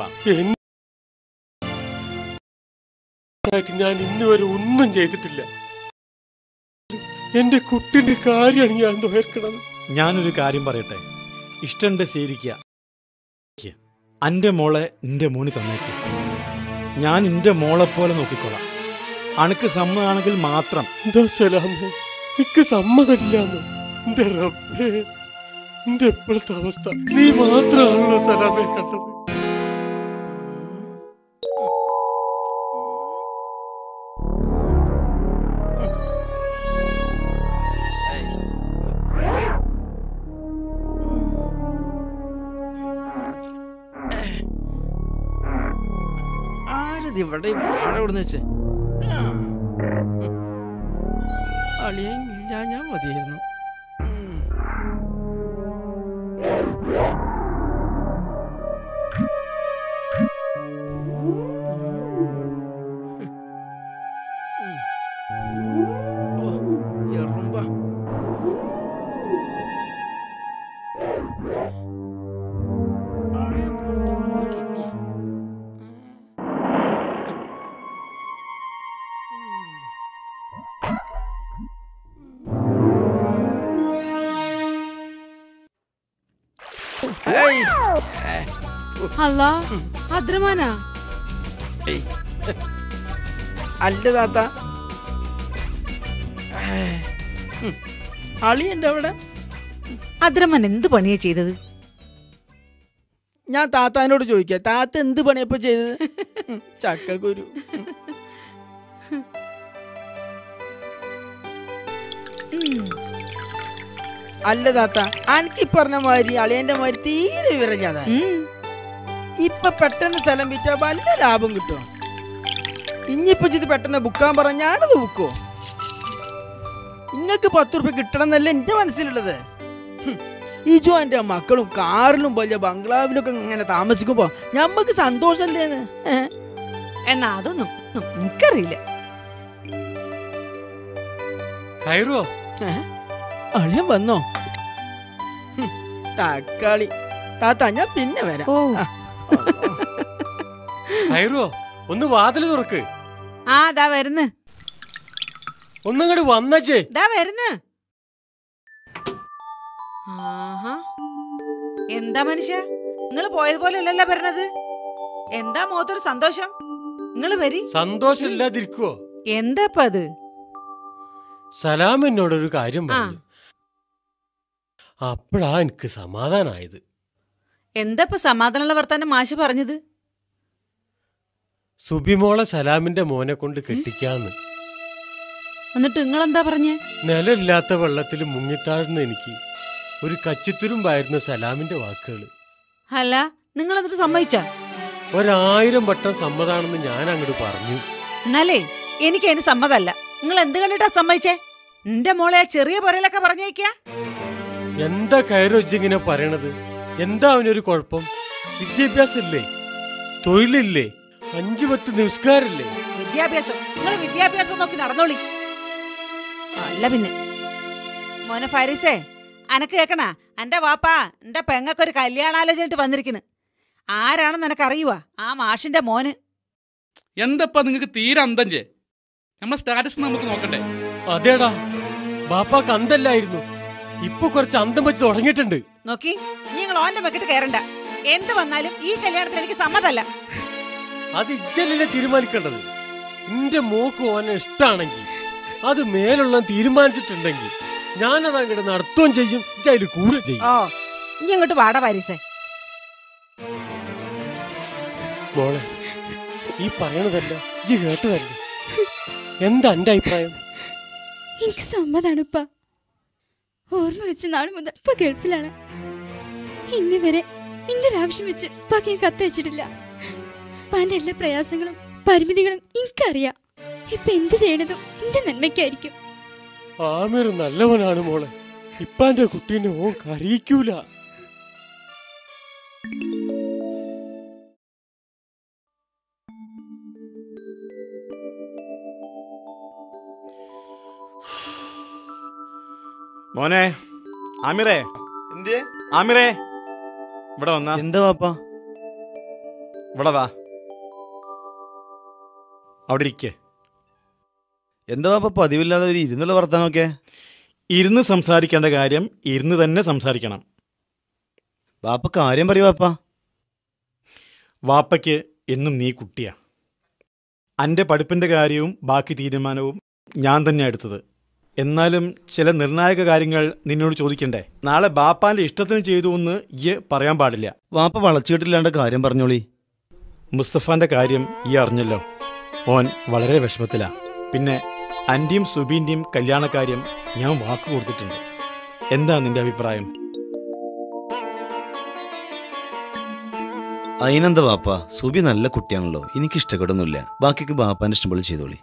ആയിട്ട് ഞാൻ ഇന്ന് വരെ ഒന്നും ചെയ്തിട്ടില്ല എന്റെ കുട്ടിന്റെ കാര്യമാണ് ഞാൻ നോക്കണത് ഞാനൊരു കാര്യം പറയട്ടെ ഇഷ്ടണ്ട് ശരിക്ക അന്റെ മോളെ നിന്റെ മോന് തന്നേക്ക് ഞാൻ നിന്റെ മോളെ പോലെ നോക്കിക്കോളാം അണക്ക് സമ്മതമാണെങ്കിൽ മാത്രം എന്താ സലാമേ എനിക്ക് സമ്മതമില്ലാന്ന് എന്റെ റബ്ബേ എന്റെ ഇപ്പോഴത്തെ അവസ്ഥ നീ മാത്രമാണല്ലോ സലാമെ കണ്ടത് ആരത് ഇവിടെ വാഴ ഇവിടുന്ന് വെച്ച് അളിയൻ ഇല്ല ഞാൻ മതിയായിരുന്നു ഉം. ഓ, എറുമ്പ. അളിയൻ പുറത്ത് പോയിട്ടില്ലേ? ഏയ്. അല്ല അദ്രമാനാ ഏയ്. അല്ല താത്ത ഉം. അളിയുണ്ട് അവിടെ അദ്രമൻ എന്ത് പണിയാ ചെയ്തത് ഞാൻ താത്താനോട് ചോദിക്കാം താത്ത എന്ത് പണിയപ്പോ ചെയ്തത് ഉം, ചക്കക്കുരു ഉം. അല്ല താത്ത അനക്ക് ഈ പറഞ്ഞ മാതിരി അളിയന്റെ മാതിരി തീരെ വിവരഞ്ഞാതാ ഇപ്പൊ പെട്ടെന്ന് സ്ഥലം വിറ്റാ വല്ല ലാഭം കിട്ടും ഇനിയിപ്പൊ ഇത് പെട്ടെന്ന് ബുക്കാൻ പറഞ്ഞ ഞാനത് ബുക്കോ ഇങ്ങക്ക് പത്ത് റുപ്യ കിട്ടണം എന്നല്ല എന്റെ മനസ്സിലുള്ളത് ഹും. ഇജോ എന്റെ മക്കളും കാറിലും വലിയ ബംഗ്ലാവിലൊക്കെ ഇങ്ങനെ താമസിക്കുമ്പോ ഞമ്മക്ക് സന്തോഷല്ലേന്ന് ഏ? എന്നാ അതൊന്നും ഉം, എനിക്കറിയില്ല ഹൈറോ ഏ? അളിയൻ വന്നോ ഹും, തക്കാളി താത്ത ഞാൻ പിന്നെ വരാം ആ. ഹൈറോ ഒന്ന് വാതിൽ തുറക്ക് ആ ദാ വരുന്ന് ഒന്നങ്ങോട്ട് വന്നച്ചേ ദാ വരുന്ന് ആഹാ എന്താ മനുഷ്യ നിങ്ങൾ പോയതുപോലെ അല്ലല്ലോ പറഞ്ഞത് എന്താ മുഖത്തൊരു സന്തോഷം നിങ്ങൾ വരി സന്തോഷം ഇല്ലാതിരിക്കുവോ എന്താപ്പ അത് സലാം എന്നോടൊരു കാര്യം ആ പറഞ്ഞു അപ്പോഴാ എനിക്ക് സമാധാനായത് എന്താ ഇപ്പൊ സമാധാനമുള്ള വർത്താനം മാഷ് പറഞ്ഞത് സുബിമോളെ സലാമിന്റെ മോനെ കൊണ്ട് കെട്ടിക്കാന്ന് എന്നിട്ട് നിങ്ങളെന്താ പറഞ്ഞേ നിലമില്ലാത്ത വെള്ളത്തിൽ മുങ്ങിത്താഴ്ന്ന എനിക്ക് ഒരു കച്ചിത്തുരുമ്പായിരുന്നു സലാമിന്റെ വാക്കുകൾ അല്ല നിങ്ങൾ എന്നിട്ട് സമ്മതിച്ച ഒരായിരം വട്ടം സമ്മതാണെന്ന് ഞാൻ അങ്ങോട്ട് പറഞ്ഞു എന്നാലേ എനിക്ക് അതിന് സമ്മതല്ല നിങ്ങൾ എന്ത് കണ്ടിട്ടാ സമ്മതിച്ചേ എന്റെ മോളെ ആ ചെറിയ പുരയിലൊക്കെ പറഞ്ഞേക്കാ എന്താ കയറൊച്ചിങ്ങനെ പറയണത് എന്താ അവനൊരു കുഴപ്പം വിദ്യാഭ്യാസം ഇല്ലേ തൊഴിലില്ലേ അഞ്ചു പത്ത് നിസ്കാരല്ലേ വിദ്യാഭ്യാസം നിങ്ങൾ വിദ്യാഭ്യാസം നോക്കി നടന്നോളി അല്ല പിന്നെ മോനെ ഫാരിസേ അനക്ക് കേക്കണ എന്റെ വാപ്പാ എന്റെ പെങ്ങക്കൊരു കല്യാണാലോചനയിട്ട് വന്നിരിക്കുന്നു ആരാണെന്ന് എനക്ക് അറിയുവാ ആ മാഷിന്റെ മോന് എന്തപ്പാ നിങ്ങൾക്ക് തീരെ അന്തഞ്ചേ നമ്മളെ സ്റ്റാറ്റസ് നമുക്ക് നോക്കണ്ടേ അതേടാ ബാപ്പാക്ക് അന്തല്ലായിരുന്നു ഇപ്പൊ കുറച്ച് അന്തം വെച്ച് തുടങ്ങിയിട്ടുണ്ട് നോക്കി നിങ്ങൾ ഓന്റെ മെക്കിട്ട് കയറണ്ട എന്ത് വന്നാലും ഈ കല്യാണത്തിന് എനിക്ക് സമ്മതല്ല അത് ഇജ്ജല്ലേ തീരുമാനിക്കേണ്ടത് എന്റെ മോക്ക് ഓനെ ഇഷ്ടാണെങ്കിൽ അത് മേലുള്ള തീരുമാനിച്ചിട്ടുണ്ടെങ്കിൽ ഞാനത് അങ്ങോട്ട് നടത്തുകയും ചെയ്യും ഇജ്ജ് കൂടെ ചെയ്യും ഓ ഇനി അങ്ങോട്ട് വാട പാരിസേ മോളെ ഈ പറയണതല്ല ഇജ്ജ് കേട്ടതല്ല എന്താ എന്റെ അഭിപ്രായം എനിക്ക് സമ്മതാണ് ഉപ്പ ഓർമ്മ വെച്ച് നാളെ മുതൽ ഇപ്പൊ ഗൾഫിലാണ് ഇന്ന് വരെ എന്റെ ഒരു ആവശ്യം വെച്ച് ഉപ്പാക്ക് ഞാൻ കത്തയച്ചിട്ടില്ല ഉപ്പാന്റെ എല്ലാ പ്രയാസങ്ങളും പരിമിതികളും എനിക്കറിയാം ഇപ്പൊ എന്ത് ചെയ്യണതും എന്റെ നന്മയ്ക്കായിരിക്കും ആമിർ നല്ലവനാണ് മോളെ ഇപ്പാന്റെ കുട്ടീനെ ഓൻ കരയിക്കൂല മോനെ ആമിറേ എന്തേ ആമിറേ ഇവിടെ വന്നാ എന്താ വാപ്പാ ഇവിടെ വാ അവിടെ ഇരിക്കേ എന്താ വാപ്പ പതിവില്ലാതെ ഒരു ഇരുന്നുള്ള വർത്താനമൊക്കെ ഇരുന്ന് സംസാരിക്കേണ്ട കാര്യം ഇരുന്ന് തന്നെ സംസാരിക്കണം വാപ്പ കാര്യം പറയൂ വാപ്പ വാപ്പയ്ക്ക് എന്നും നീ കുട്ടിയാ എൻ്റെ പഠിപ്പിൻ്റെ കാര്യവും ബാക്കി തീരുമാനവും ഞാൻ തന്നെ എടുത്തത് എന്നാലും ചില നിർണായക കാര്യങ്ങൾ നിന്നോട് ചോദിക്കണ്ടേ നാളെ ബാപ്പാന്റെ ഇഷ്ടത്തിന് ചെയ്തു എന്ന് ഈ പറയാൻ പാടില്ല വാപ്പ വളച്ചുകെട്ടില്ലാണ്ട് കാര്യം പറഞ്ഞോളി മുസ്തഫാന്റെ കാര്യം ഈ അറിഞ്ഞല്ലോ ഓൻ വളരെ വിഷമത്തിലാ പിന്നെ അന്റെയും സുബീന്റെയും കല്യാണക്കാര്യം ഞാൻ വാക്ക് കൊടുത്തിട്ടുണ്ട് എന്താ നിന്റെ അഭിപ്രായം അതിനെന്താ വാപ്പ സുബി നല്ല കുട്ടിയാണല്ലോ എനിക്ക് ഇഷ്ടപ്പെടുന്നില്ല ബാക്കിക്ക് ബാപ്പാന്റെ ഇഷ്ടം പോലെ ചെയ്തോളി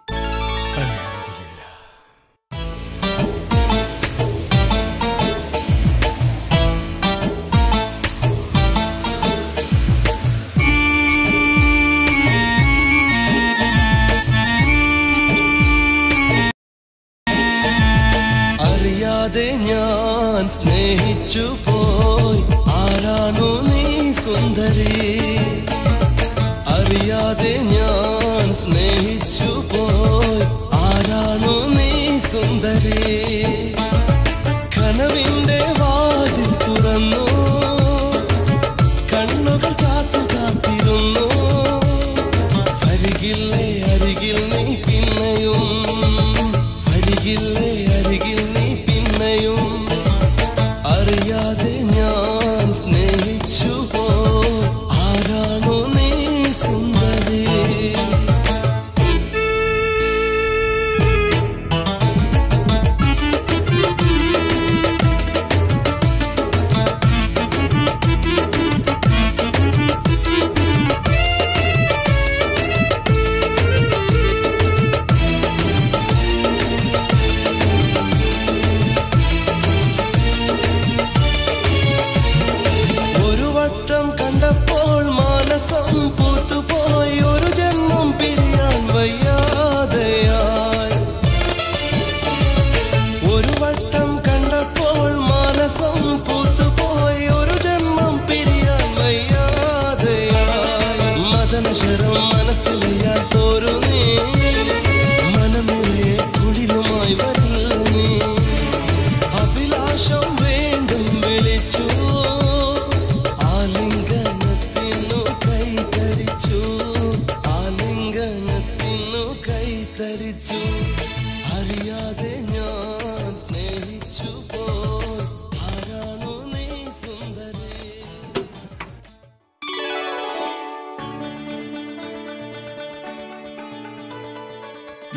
അറിയാതെ ഞാൻ സ്നേഹിച്ചു പോയി ആരാണോ നീ സുന്ദരി അറിയാതെ ഞാൻ സ്നേഹിച്ചു പോയി ആരാണോ നീ സുന്ദരി കനവിന്റെ വാതിൽ തുറന്നു കണ്ണുകൾ കാത്തു കാത്തിരുന്നു അരികില്ലേ അരികിൽ നീ പിന്നെയും അരികില്ലേ അരികിൽ നീ പിന്നെയും അറിയാതെ ഞാൻ സ്നേഹിച്ചു പോ ആരാണോ നീ സുന്ദരി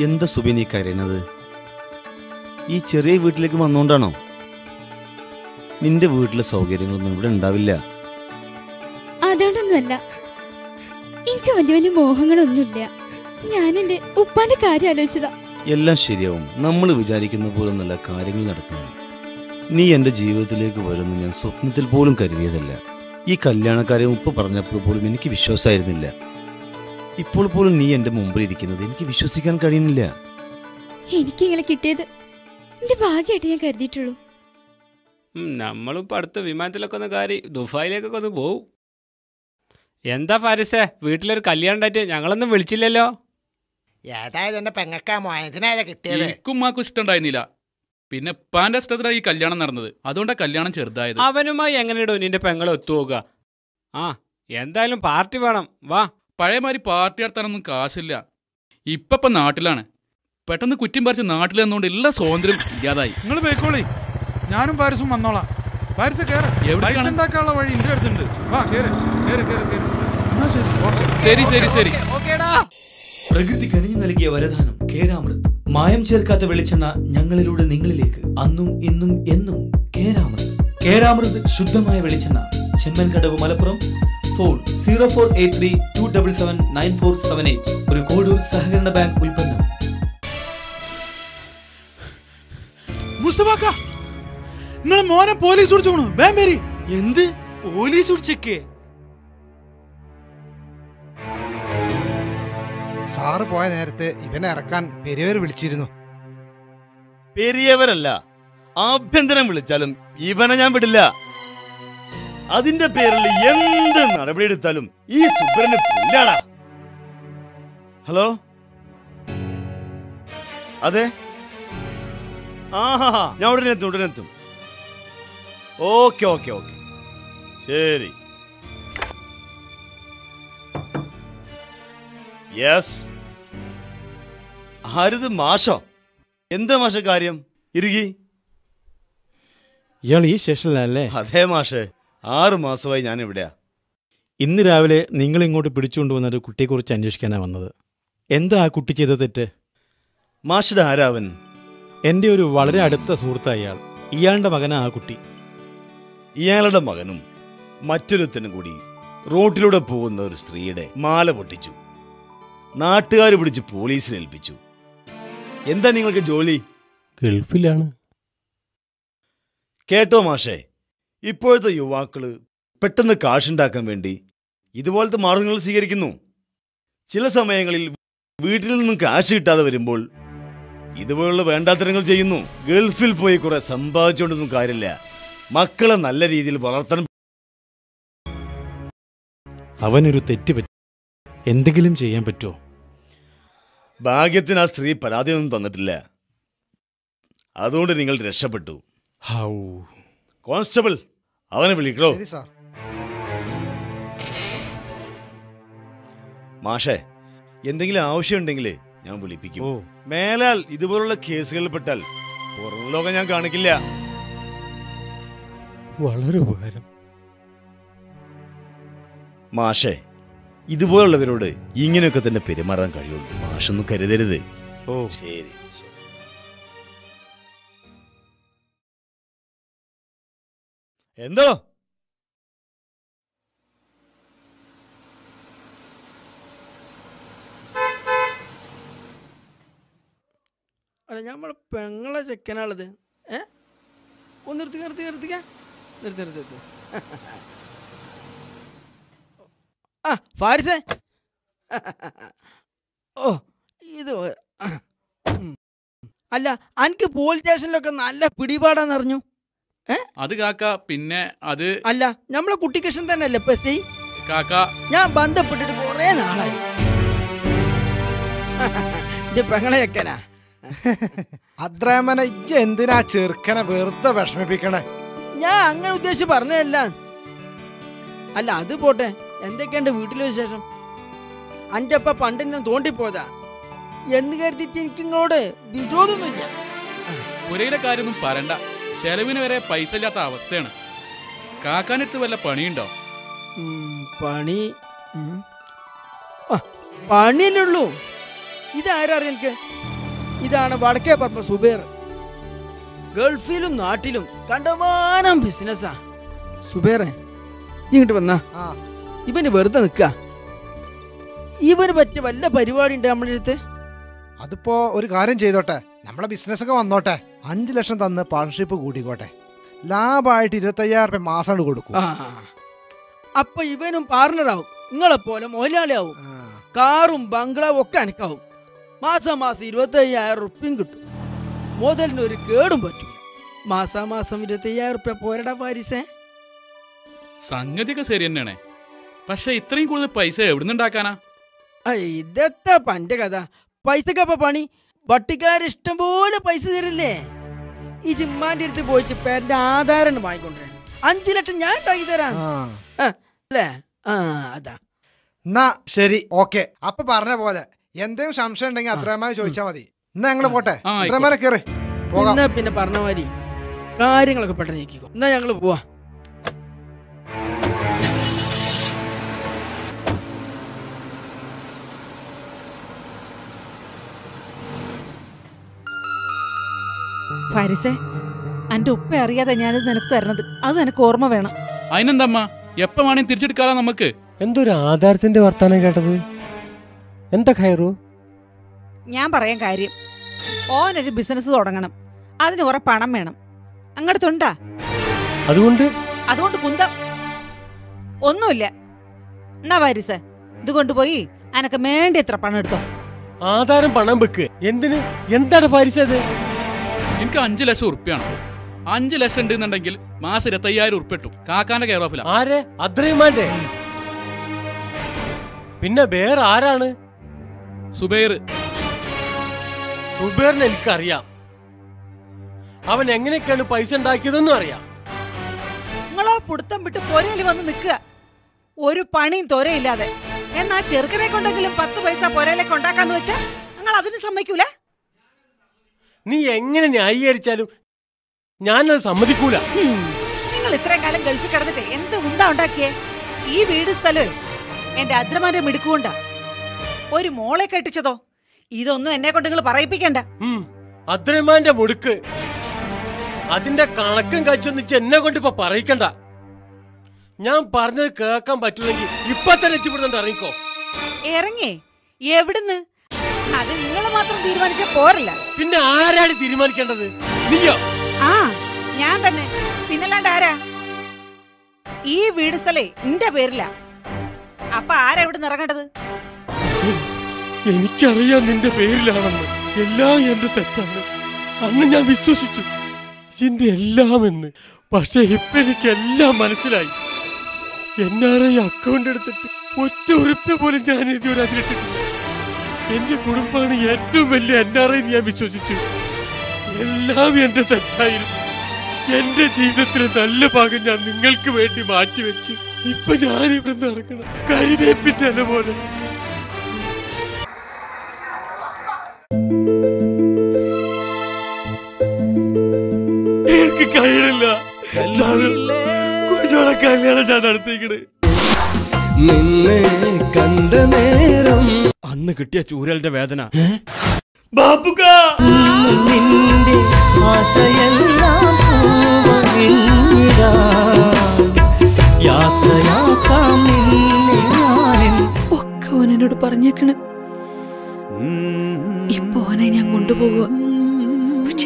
എന്താ സുബി നീ കരയണത് ഈ ചെറിയ വീട്ടിലേക്ക് വന്നുകൊണ്ടാണോ നിന്റെ വീട്ടിലെ സൗകര്യങ്ങളൊന്നും ഇവിടെ ഉണ്ടാവില്ല അതുകൊണ്ടൊന്നുമല്ല എനിക്ക് വലിയ വലിയ മോഹങ്ങളൊന്നുമില്ല ഞാൻ എന്റെ ഉപ്പാന്റെ കാര്യം ആലോചിച്ചതാ എല്ലാം ശരിയാവും നമ്മൾ വിചാരിക്കുന്ന പോലെ നല്ല കാര്യങ്ങൾ നടക്കുന്നു നീ എൻ്റെ ജീവിതത്തിലേക്ക് വരുമെന്ന് ഞാൻ സ്വപ്നത്തിൽ പോലും കരുതിയതല്ല ഈ കല്യാണക്കാര്യം ഉപ്പ് പറഞ്ഞപ്പോൾ പോലും എനിക്ക് വിശ്വാസമായിരുന്നില്ല ഇപ്പോൾ പോലും നീ എൻ്റെ മുമ്പിൽ ഇരിക്കുന്നത് എനിക്ക് വിശ്വസിക്കാൻ കഴിയുന്നില്ല എനിക്ക് ഇങ്ങനെ കിട്ടിയത് എന്റെ ഭാഗ്യമായിട്ട് ഞാൻ കരുതിയിട്ടുള്ളൂ ഉം, നമ്മളിപ്പോൾ അടുത്ത വിമാനത്തിലൊക്കെ ഒന്ന് കയറി ദുബായിലേക്കൊക്കെ ഒന്ന് പോവും എന്താ ഫാരിസേ വീട്ടിലൊരു കല്യാണം ഉണ്ടായിട്ട് ഞങ്ങളൊന്നും വിളിച്ചില്ലല്ലോ ഏതായത് എന്റെ പെങ്ങക്കാ മോയതിനായതാ കിട്ടിയത് എനിക്കും മാക്കും ഇഷ്ടമുണ്ടായിരുന്നില്ല പിന്നെ ഉപ്പാന്റെ ഇഷ്ടത്തിലാണ് ഈ കല്യാണം നടന്നത് അതുകൊണ്ടാണ് കല്യാണം ചെറുതായത് അവനുമായി എങ്ങനെയാടോ നിന്റെ പെങ്ങളെ ഒത്തുപോകുക ആ എന്തായാലും പാർട്ടി വേണം വാ പഴയമാതിരി പാർട്ടി നടത്താനൊന്നും കാശില്ല ഇപ്പൊ ഇപ്പൊ നാട്ടിലാണ് പെട്ടെന്ന് കുറ്റം പറിച്ച് നാട്ടിൽ നിന്നുകൊണ്ട് എല്ലാ സ്വാതന്ത്ര്യം ഇല്ലാതായി നിങ്ങൾ പോയിക്കോളി ഞാനും പാരിസും വന്നോളാം പാരിസ് കേറ് എവിടേക്കാണ്? പൈസ ഉണ്ടാക്കാനുള്ള വഴി എന്റെ അടുത്തുണ്ട് വാ കേറ് കേറ് കേറ് കേറ് എന്നാ ശരി ഓക്കെ ശരി ശരി ശരി പ്രകൃതി കനിഞ്ഞു നൽകിയ വരദാനം കേരാമൃത് മായം ചേർക്കാത്ത വെളിച്ചെണ്ണ ഞങ്ങളിലൂടെ നിങ്ങളിലേക്ക് അന്നും ഇന്നും എന്നും കേരാമൃത് കേരാമൃത് ശുദ്ധമായ വെളിച്ചെണ്ണ Chemmankadavu Malappuram phone zero four eight three two double seven nine four seven eight ഒരു കോഡൂർ സഹകരണ ബാങ്ക് ഉൽപ്പന്നം മുസ്തഫാക്ക നിങ്ങൾ മോനെ പോലീസ് പിടിച്ചോണു വേം പേരി എന്ത് പോലീസ് പിടിച്ചേക്കേ സാറ് പോയ നേരത്തെ ഇവനെ ഇറക്കാൻ പെരിയവർ വിളിച്ചിരുന്നു പെരിയവരല്ല ആഭ്യന്തരം വിളിച്ചാലും ഇവനെ ഞാൻ വിടില്ല അതിന്റെ പേരിൽ എന്ത് നടപടിയെടുത്താലും ഈ സുബ്രന് പുല്ലാടാ ഹലോ അതെ ആഹാ ഞാൻ ഉടനെ എത്തും ഉടനെ എത്തും ഓക്കെ ഓക്കെ ഓക്കെ ശരി യെസ് ആരിത് മാഷോ എന്താ മാഷ കാര്യം ഇറുകി ഇയാൾ ഈ സ്റ്റേഷനിലല്ലേ അതെ മാഷേ ആറ് മാസമായി ഞാൻ ഇവിടെയാ ഇന്ന് രാവിലെ നിങ്ങൾ ഇങ്ങോട്ട് പിടിച്ചുകൊണ്ടുവന്ന ഒരു കുട്ടിയെക്കുറിച്ച് അന്വേഷിക്കാനാണ് വന്നത് എന്താ ആ കുട്ടി ചെയ്ത തെറ്റ് മാഷിയുടെ ആരാവൻ എൻ്റെ ഒരു വളരെ അടുത്ത സുഹൃത്തായ ഇയാൾ ഇയാളുടെ മകനാ ആ കുട്ടി ഇയാളുടെ മകനും മറ്റൊരുത്തനും കൂടി റോട്ടിലൂടെ പോകുന്ന ഒരു സ്ത്രീയുടെ മാല പൊട്ടിച്ചു നാട്ടുകാർ പിടിച്ച് പോലീസിനെ ഏൽപ്പിച്ചു എന്താ നിങ്ങൾക്ക് ജോലി ഗൾഫിലാണ് കേട്ടോ മാഷേ ഇപ്പോഴത്തെ യുവാക്കള് പെട്ടെന്ന് കാശുണ്ടാക്കാൻ വേണ്ടി ഇതുപോലത്തെ മാർഗങ്ങൾ സ്വീകരിക്കുന്നു ചില സമയങ്ങളിൽ വീട്ടിൽ നിന്നും കാശ് കിട്ടാതെ വരുമ്പോൾ ഇതുപോലുള്ള വേണ്ടാത്തരങ്ങൾ ചെയ്യുന്നു ഗൾഫിൽ പോയി കുറെ സമ്പാദിച്ചുകൊണ്ടൊന്നും കാര്യമില്ല മക്കളെ നല്ല രീതിയിൽ വളർത്താൻ അവനൊരു തെറ്റ് പറ്റി എന്തെങ്കിലും ചെയ്യാൻ പറ്റുമോ ഭാഗ്യത്തിന് ആ സ്ത്രീ പരാതിയൊന്നും തന്നിട്ടില്ല അതുകൊണ്ട് നിങ്ങൾ രക്ഷപ്പെട്ടു ഹൗ കോൺസ്റ്റബിൾ അവനെ വിളിക്കണോ ശരി സാർ മാഷേ എന്തെങ്കിലും ആവശ്യമുണ്ടെങ്കിൽ ഞാൻ വിളിപ്പിക്കും മേലാൽ ഇതുപോലുള്ള കേസുകളിൽ പെട്ടാൽ പുറം ലോകം ഞാൻ കാണിക്കില്ല വളരെ ഉപകാരം മാഷേ ഇതുപോലുള്ളവരോട് ഇങ്ങനെയൊക്കെ തന്നെ പെരുമാറാൻ കഴിയുള്ളൂ മാഷൊന്നും കരുതരുത് ഓ ശരി എന്തോ അല്ല നമ്മളെ പെങ്ങളെ ചെക്കനാളത് ഏ ഒന്ന് നിർത്തി നിർത്തി നിർത്തിക്ക നിർത്തി നിർത്തി നിർത്തി ആ ഫാരിസേ ഓ ഇത് ഒ- ഉം. അല്ല അനക്ക് പോലീസ് സ്റ്റേഷനിലൊക്കെ നല്ല പിടിപാടാന്ന് അറിഞ്ഞു അത് കാക്ക പിന്നെ അത് അല്ല നമ്മളെ കുട്ടിക്കൃഷ്ണൻ തന്നെ അല്ലേ ഇപ്പൊ എസ് ഐ കാക്ക ഞാൻ ബന്ധപ്പെട്ടിട്ട് കുറേ നാളായി എന്റെ പെങ്ങളെ ചെക്കനാ അദ്രേമന ഇജ്ജ് എന്തിനാ ചെറുക്കനെ വെറുതെ വിഷമിപ്പിക്കണേ ഞാൻ അങ്ങനെ ഉദ്ദേശിച്ച് പറഞ്ഞതല്ല അല്ല അത് പോട്ടെ എന്തൊക്കെയുണ്ട് വീട്ടിലെ വിശേഷം അന്റെ അപ്പ പണ്ടെന്നെ തോണ്ടിപ്പോയതാ എന്ന് കരുതിയിട്ട് എനിക്ക് നിങ്ങളോട് വിരോധമൊന്നുമില്ല പുരയിലെ കാര്യമൊന്നും പറയണ്ട ചെലവിന് വരെ പൈസ ഇല്ലാത്ത അവസ്ഥയാണ് കാക്കാനടുത്ത് വല്ല പണിയുണ്ടോ ഉം, പണി ഉം. ആ, പണിയല്ലേ ഉള്ളൂ ഇതാരാ അറിയാം എനിക്ക് ഇതാണ് വടക്കേ പറമ്പ സുബേർ ഗൾഫിലും നാട്ടിലും കണ്ടമാനം ബിസിനസ്സാ സുബേറെ ഇങ്ങോട്ട് വന്നാ ഇവന് വെറുതെ നിക്ക ഇവന് പറ്റിയ വല്ല പരിപാടി ഉണ്ട് നമ്മുടെ അടുത്ത് അതിപ്പോ ഒരു കാര്യം ചെയ്തോട്ടെ നമ്മളെ ബിസിനസ് ഒക്കെ വന്നോട്ടെ അഞ്ചു ലക്ഷം തന്ന് പാർട്ണർഷിപ്പ് കൂട്ടിക്കോട്ടെ ലാഭമായിട്ട് ഇരുപത്തയ്യായിരം രൂപ മാസം കൊടുക്കും ആ അപ്പൊ ഇവനും പാർട്ണറാവും നിങ്ങളെ പോലെ മുതലാളിയാവും കാറും ബംഗ്ലാവും ഒക്കെ അനക്കാവും മാസം മാസം ഇരുപത്തി അയ്യായിരം റുപ്യം കിട്ടും മുതലിന് ഒരു കേടും പറ്റും മാസാ മാസം ഇരുപത്തി അയ്യായിരം റുപ്യ പോരടാ പാരിസേ സംഗതിയൊക്കെ ശരി തന്നെയാണ് പക്ഷെ ഇത്രയും കൂടുതൽ പൈസ എവിടുന്ന് ഉണ്ടാക്കാനാ ഇതെത്താ പന്റെ കഥ പൈസക്കപ്പ പണി വട്ടിക്കാരിഷ്ടം പോലെ പൈസ തരില്ലേ ഈ ജിമ്മാന്റെ അടുത്ത് പോയിട്ട് പേരന്റെ ആധാരം വാങ്ങിക്കൊണ്ടേ അഞ്ചു ലക്ഷം ഞാൻ ഉണ്ടാക്കി തരാം ആ, അല്ലേ ആ അതാ എന്നാ ശരി ഓക്കെ അപ്പൊ പറഞ്ഞ പോലെ എന്തെങ്കിലും സംശയം ഉണ്ടെങ്കിൽ അത്രമായി ചോദിച്ചാൽ മതി എന്നാ ഞങ്ങള് പോട്ടെ ആ, ആയിക്കോട്ടെ. അത്രമാരെ കേറി പോകാം എന്നാ പിന്നെ പറഞ്ഞ മാതിരി കാര്യങ്ങളൊക്കെ പെട്ടെന്ന് നീക്കിക്കോ എന്നാ ഞങ്ങള് പോവാ ഫാരിസേ അന്റെ ഉപ്പ അറിയാതെ ഞാനിത് നിനക്ക് തരണത് അത് നിനക്ക് ഓർമ്മ വേണം അതിനെന്തമ്മ എപ്പോ വേണേലും തിരിച്ചെടുക്കാലോ നമുക്ക് എന്തൊരു ആധാരത്തിന്റെ വർത്താനം കേട്ടത് എന്താ ഖൈറു ഞാൻ പറയാൻ കാര്യം ഓനൊരു ബിസിനസ് തുടങ്ങണം അതിന് കുറെ പണം വേണം അങ്ങോട്ടുണ്ടാ അതുകൊണ്ട് അതുകൊണ്ട് കുന്തം ഒന്നുമില്ല എന്നാ വാരിസേ ഇത് കൊണ്ടുപോയി അനക്ക് വേണ്ടി എത്ര പണം എടുത്തോ ആധാരം പണം വെക്ക് എന്തിന് എന്താണ് പാരിച്ചത് എനിക്ക് അഞ്ചു ലക്ഷം ഉറുപ്പ്യാണ് അഞ്ചു ലക്ഷം ഉണ്ടെന്നുണ്ടെങ്കിൽ മാസം ഇരുപത്തയ്യായിരം ഉറുപ്പ്യ കിട്ടും കാക്കാന്റെ കെയർ ഓഫില ആരെ അദ്രഹിമാന്റെ പിന്നെ വേറെ ആരാണ് സുബൈർ സുബേറിനെ എനിക്കറിയാം അവൻ എങ്ങനെയൊക്കെയാണ് പൈസ ഉണ്ടാക്കിയതെന്നും അറിയാം നിങ്ങളോ പുടുത്തം വിട്ട് പോരയിൽ വന്ന് നിൽക്കുക ഒരു പണിയും തൊരയില്ലാതെ എന്നാ ചെറുക്കനെ കൊണ്ടെങ്കിലും പത്ത് പൈസ പൊരയിലേക്ക് ഉണ്ടാക്കാന്ന് വെച്ചാ നിങ്ങൾ അതിന് സമ്മതിക്കൂല നീ എങ്ങനെ ന്യായീകരിച്ചാലും ഞാനത് സമ്മതിക്കൂല നിങ്ങൾ ഇത്രയും കാലം ഗൾഫിൽ കിടന്നിട്ട് എന്ത് ഉണ്ടാ ഉണ്ടാക്കിയേ ഈ വീട് സ്ഥലം എന്റെ അദ്രമാന്റെ മിടുക്കുകൊണ്ടാ ഒരു മോളെ കെട്ടിച്ചതോ ഇതൊന്നും എന്നെ കൊണ്ട് നിങ്ങൾ പറയിപ്പിക്കണ്ട അദ്രഹിമാന്റെ മുടുക്ക് അതിന്റെ കണക്കും കച്ചൊന്നിച്ച് എന്നെ കൊണ്ട് ഇപ്പൊ പറയിക്കണ്ട ഞാൻ പറഞ്ഞത് കേൾക്കാൻ പറ്റില്ലെങ്കിൽ ഇപ്പൊ തന്നെ ഇച്ചിവിടുന്നുണ്ട് ഇറങ്ങിക്കോ ഇറങ്ങി എവിടുന്ന് അത് നിങ്ങൾ മാത്രം തീരുമാനിച്ച പോരല്ല പിന്നെ ആരാണ് തീരുമാനിക്കേണ്ടത് നീയോ ആ ഞാൻ തന്നെ പിന്നല്ലാണ്ട് ആരാ ഈ വീട് സ്ഥലേ എന്റെ പേരില അപ്പൊ ആരാ ഇവിടെ ഇറങ്ങേണ്ടത് എനിക്കറിയാം നിന്റെ പേരിലാണെന്ന് എല്ലാം എന്റെ തെറ്റാണ് അന്ന് ഞാൻ വിശ്വസിച്ചു ഇതിന്റെ എല്ലാം എന്ന് പക്ഷെ ഇപ്പൊ എനിക്ക് എല്ലാം മനസ്സിലായി എൻ ആർ ഐ അക്കൗണ്ട് എടുത്തിട്ട് ഒറ്റ ഉറുപ്പ്യ പോലും ഞാൻ ഇതുവരെ അതിലിട്ടിട്ടില്ല എന്റെ കുടുംബമാണ് ഏറ്റവും വലിയ എൻ ആർ ഐ ഞാൻ വിശ്വസിച്ചു എല്ലാം എന്റെ തെറ്റായിരുന്നു എന്റെ ജീവിതത്തിലെ നല്ല ഭാഗം ഞാൻ നിങ്ങൾക്ക് വേണ്ടി മാറ്റിവെച്ചു ഇപ്പൊ ഞാൻ ഇവിടെ നിന്ന് ഇറങ്ങണം കരിവേപ്പിന്റെ അല പോലെ എനിക്ക് കഴിയണില്ല കുഞ്ഞോളെ കല്യാണം ഞാൻ നടത്തിക്കണ് നിന്നെ കണ്ട നേരം അന്ന് കിട്ടിയ ചൂരലിന്റെ വേദന ബാബുക നിന്റെ ആശയെല്ലാം പൂവണിഞ്ഞിടാൻ യാത്രയാക്കാം നിന്നെ ഞാനിൻ ഒക്കെ ഓൻ എന്നോട് പറഞ്ഞേക്കണ് ഇപ്പൊ ഓനെ ഞാൻ കൊണ്ടുപോകുക പക്ഷേ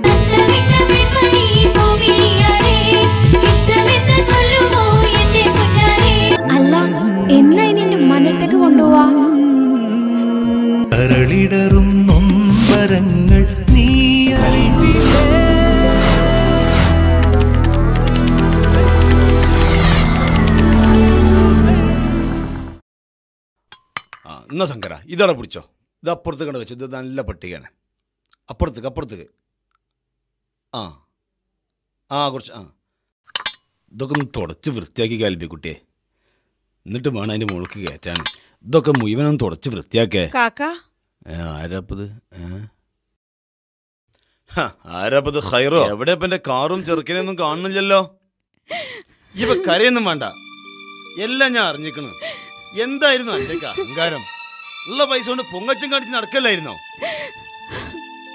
അല്ല എന്നാ ഇനി എന്റെ ഉമ്മാന്റെ കൊണ്ടുപോവാ കരളിടറും നൊമ്പരങ്ങൾ നീ അറിവില്ലേ ആ എന്നാ ശങ്കര ഇതവിടെ പിടിച്ചോ ഇത് അപ്പുറത്ത് കണ്ട് വെച്ചു ഇത് നല്ല പട്ടികയാണ് അപ്പുറത്തേക്ക് അപ്പുറത്തേക്ക് ആ ആ കുറച്ച് ആ ഇതൊക്കെ ഒന്ന് തുടച്ച് വൃത്തിയാക്കി കാൽപ്പി കുട്ടിയെ എന്നിട്ട് വേണം അതിൻ്റെ മുകൾക്ക് കയറ്റാൻ ഇതൊക്കെ മുഴുവനൊന്ന് തുടച്ച് വൃത്തിയാക്കേ കാക്ക ഏ, ആരാപ്പത് ഏ? ഹ, ആരാപ്പത് ഹൈറോ എവിടെ ഇപ്പൊ എന്റെ കാറും ചെറുക്കനെയൊന്നും കാണുന്നില്ലല്ലോ ഇവ കരയൊന്നും വേണ്ട എല്ലാം ഞാൻ അറിഞ്ഞിക്കണു എന്തായിരുന്നു എന്റെ അഹങ്കാരം ഉള്ള പൈസ കൊണ്ട് പൊങ്ങച്ചം കാണിച്ച് നടക്കല്ലായിരുന്നോ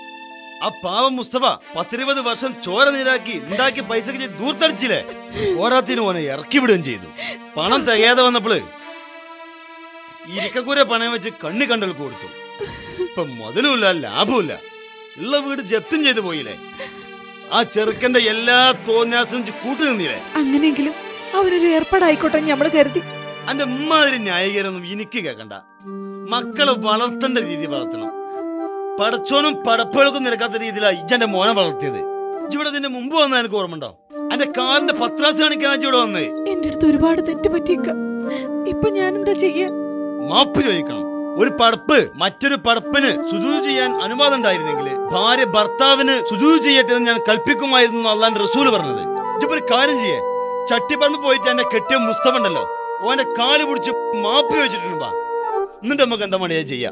ആ പാവം മുസ്തഫ പത്തിരുപത് വർഷം ചോര നീരാക്കി ഉണ്ടാക്കിയ പൈസക്ക് ദൂർത്തടിച്ചില്ലേ പോരാത്തിന് ഓനെ ഇറക്കി വിടുകയും ചെയ്തു പണം തികയാതെ വന്നപ്പോള് ഇരിക്കക്കൂര പണയം വെച്ച് കണ്ണി കണ്ടൽ കൊടുത്തു ഇപ്പൊ മുതലുമില്ല ലാഭമില്ല ഉള്ള വീട് ജപ്തും ചെയ്തു പോയില്ലേ ആ ചെറുക്കന്റെ എല്ലാ തോന്നിയാസം കൂട്ടു നിന്നില്ലേ അങ്ങനെയെങ്കിലും അവരൊരു ഏർപ്പാടായിക്കോട്ടെ നമ്മൾ കരുതി അന്റെ ഇമ്മാതിരി ന്യായീകരൊന്നും എനിക്ക് കേക്കണ്ട മക്കളെ വളർത്തേണ്ട രീതി വളർത്തണം പടച്ചോനും പടപ്പുകൾക്കും നിരക്കാത്ത രീതിയിലാണ് ഇജ്ജന്റെ മോനെ വളർത്തിയത് ഇവിടെ ഇതിന്റെ മുമ്പ് വന്ന എനിക്ക് ഓർമ്മ ഉണ്ടോ എന്റെ കാറിന്റെ പത്രാസ് കാണിക്കാൻ ഇവിടെ വന്നേ എന്റെ അടുത്ത് ഒരുപാട് തെറ്റ് പറ്റിയേക്ക ഇപ്പൊ ഞാൻ എന്താ ചെയ്യാ മാപ്പ് ചോദിക്കണം ഒരു പടപ്പ് മറ്റൊരു പടപ്പിന് സുജൂത് ചെയ്യാൻ അനുവാദം ഉണ്ടായിരുന്നെങ്കിൽ ഭാര്യ ഭർത്താവിന് സുജൂത് ചെയ്യട്ടെ എന്ന് ഞാൻ കൽപ്പിക്കുമായിരുന്നു അള്ളാന്റെ റസൂല് പറഞ്ഞത് ഇജ്ജിപ്പോ ഒരു കാര്യം ചെയ്യേ ചട്ടിപ്പറമ്പ് പോയിട്ട് എന്റെ കെട്ടിയ മുസ്തഫ ഉണ്ടല്ലോ ഓന്റെ കാല് പിടിച്ച് മാപ്പ് ചോദിച്ചിട്ടുണ്ട് എന്നിട്ട് നമുക്ക് എന്താ മണിയാ ചെയ്യാം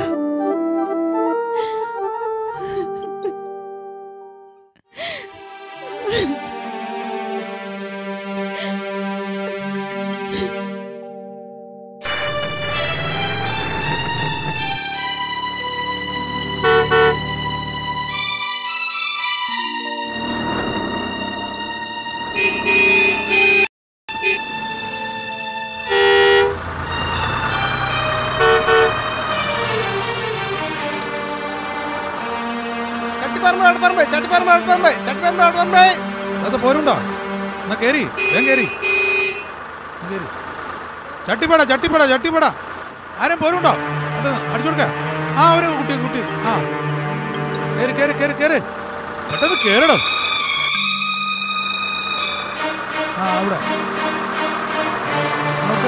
ചട്ടിപ്പറമ്പ് അടുപ്പറമ്പ് ചട്ടിപ്പറമ്പ് അടുപ്പറമ്പ് ചട്ടിപ്പറമ്പ് അടുപ്പറമ്പ് അത് പോരുണ്ടോ എന്നാ കേറി വേഗം കേറി കേറി ചട്ടിപ്പട ചട്ടിപ്പട ചട്ടിപ്പട ആരും പോരുണ്ടോ അത് അടിച്ചു കൊടുക്ക ആ ഒരു കുട്ടി കുട്ടി ആ കേറി കേറി കേറി കേറി പെട്ടെന്ന് കേറണം ആ അവിടെ നോക്ക്.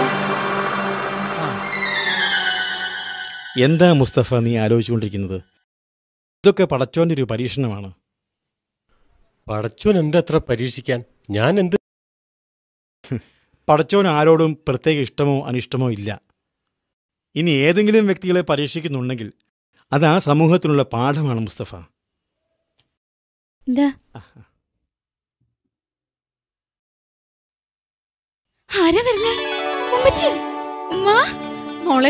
എന്താ മുസ്തഫ നീ ആലോചിച്ചുകൊണ്ടിരിക്കുന്നത് ഇതൊക്കെ പടച്ചോന്റെ ഒരു പരീക്ഷണമാണ് പടച്ചോൻ എന്താ അത്ര പരീക്ഷിക്കാൻ ഞാൻ എന്ത് പടച്ചോൻ ആരോടും പ്രത്യേക ഇഷ്ടമോ അനിഷ്ടമോ ഇല്ല ഇനി ഏതെങ്കിലും വ്യക്തികളെ പരീക്ഷിക്കുന്നുണ്ടെങ്കിൽ അത് ആ സമൂഹത്തിനുള്ള പാഠമാണ് മുസ്തഫ എന്താ ആരാ വരുന്നേ ഉമ്മച്ചി ഉമ്മ മോളെ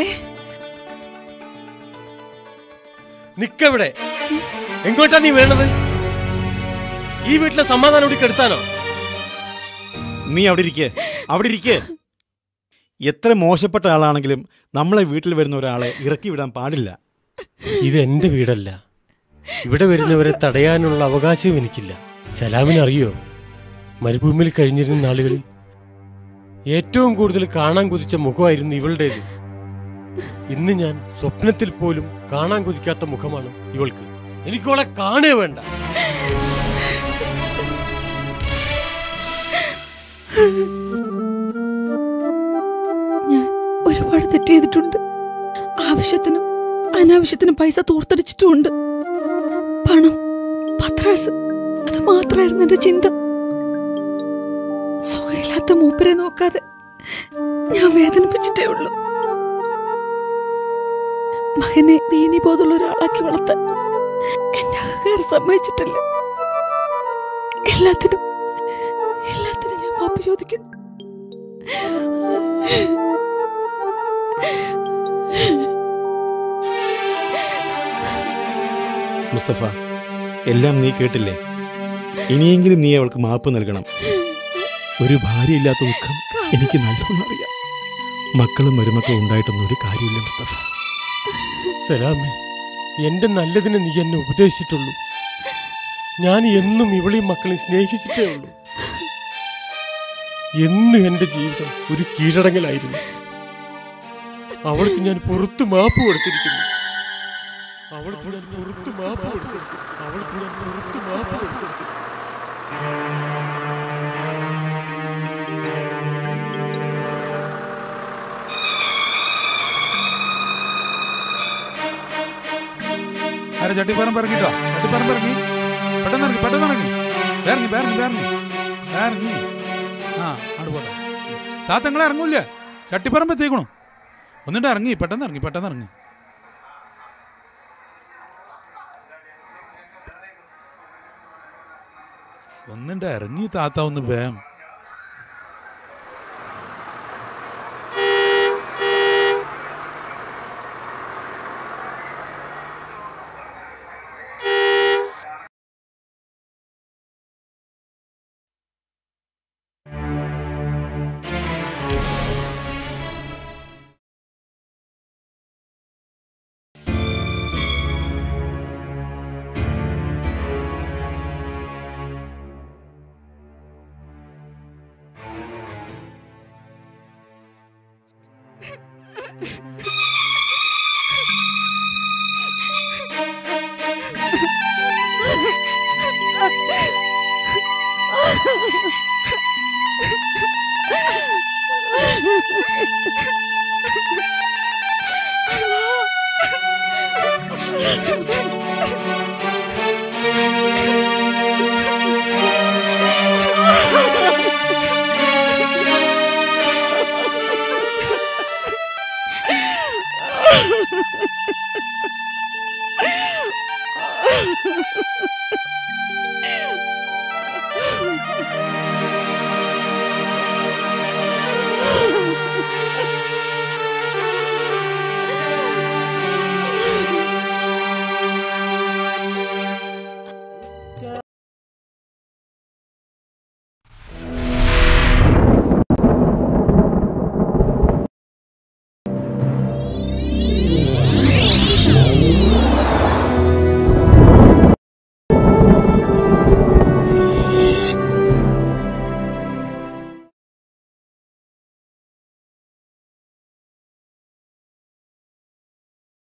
നിക്കവിടെ എങ്ങോട്ടാ നീ വേണത് ഈ വീട്ടിലെ സമാധാനം ഇവിടെ കെടുത്താനോ നീ അവിടെ ഇരിക്കേ അവിടെ ഇരിക്കേ എത്ര മോശപ്പെട്ട ആളാണെങ്കിലും നമ്മളെ വീട്ടിൽ വരുന്ന ഒരാളെ ഇറക്കി വിടാൻ പാടില്ല ഇത് എന്റെ വീടല്ല ഇവിടെ വരുന്നവരെ തടയാനുള്ള അവകാശവും എനിക്കില്ല സലാമിന് അറിയോ മരുഭൂമിയിൽ കഴിഞ്ഞിരുന്ന നാളുകളിൽ ഏറ്റവും കൂടുതൽ കാണാൻ കൊതിച്ച മുഖമായിരുന്നു ഇവളുടേത് ഇന്ന് ഞാൻ സ്വപ്നത്തിൽ പോലും കാണാൻ കൊതിക്കാത്ത മുഖമാണ് ഇവൾക്ക് എനിക്കോളെ കാണേ വേണ്ട ഞാൻ ഒരുപാട് തെറ്റ് ചെയ്തിട്ടുണ്ട് ആവശ്യത്തിനും അനാവശ്യത്തിനും പൈസ തൂർത്തടിച്ചിട്ടുമുണ്ട് പണം പത്രാസ് അത് മാത്രമായിരുന്നു എന്റെ ചിന്ത സുഖമില്ലാത്ത മൂപ്പരെ നോക്കാതെ ഞാൻ വേദനിപ്പിച്ചിട്ടേ ഉള്ളൂ മകനെ ദീനി ബോധമുള്ള ഒരാളാക്കി വളർത്താൻ എന്റെ അഹങ്കാരം സമ്മതിച്ചിട്ടില്ല എല്ലാത്തിനും എല്ലാത്തിനും ഞാൻ മാപ്പ് ചോദിക്കുന്നു മുസ്തഫ എല്ലാം നീ കേട്ടില്ലേ ഇനിയെങ്കിലും നീ അവൾക്ക് മാപ്പ് നൽകണം ഒരു ഭാര്യയില്ലാത്ത ദുഃഖം എനിക്ക് നല്ലോണം അറിയാം മക്കളും മരുമക്കളും ഉണ്ടായിട്ടൊന്നും ഒരു കാര്യമില്ല മുസ്തഫ സലാമേ എന്റെ നല്ലതിനെ നീ എന്നെ ഉപദേശിച്ചിട്ടുള്ളൂ ഞാൻ എന്നും ഇവളെയും മക്കളെ സ്നേഹിച്ചിട്ടേ ഉള്ളൂ എന്നും എന്റെ ജീവിതം ഒരു കീഴടങ്ങലായിരുന്നു അവൾക്ക് ഞാൻ പുറത്ത് മാപ്പ് കൊടുത്തിരിക്കുന്നു അവൾക്ക് ഞാൻ പുറത്ത് മാപ്പ് കൊടുത്തിരിക്കുന്നു അവൾക്ക് ഞാൻ പുറത്ത് മാപ്പ് കൊടുത്തിരിക്കുന്നു ആരെ ചട്ടിപ്പറമ്പ് ഇറങ്ങിട്ടോ ചട്ടിപ്പറമ്പ് ഇറങ്ങി പെട്ടെന്ന് ഇറങ്ങി പെട്ടെന്ന് ഇറങ്ങി ഇറങ്ങി ഇറങ്ങി ഇറങ്ങി ഇറങ്ങി ആ അവിടെ പോട്ടെ താത്തങ്ങളെ ഇറങ്ങൂല്ലേ ചട്ടിപ്പറമ്പ് എത്തിക്കണു ഒന്നിട്ട് ഇറങ്ങി പെട്ടെന്ന് ഇറങ്ങി പെട്ടെന്ന് ഇറങ്ങി ഒന്നിട്ട് ഇറങ്ങി താത്ത ഒന്ന് വേം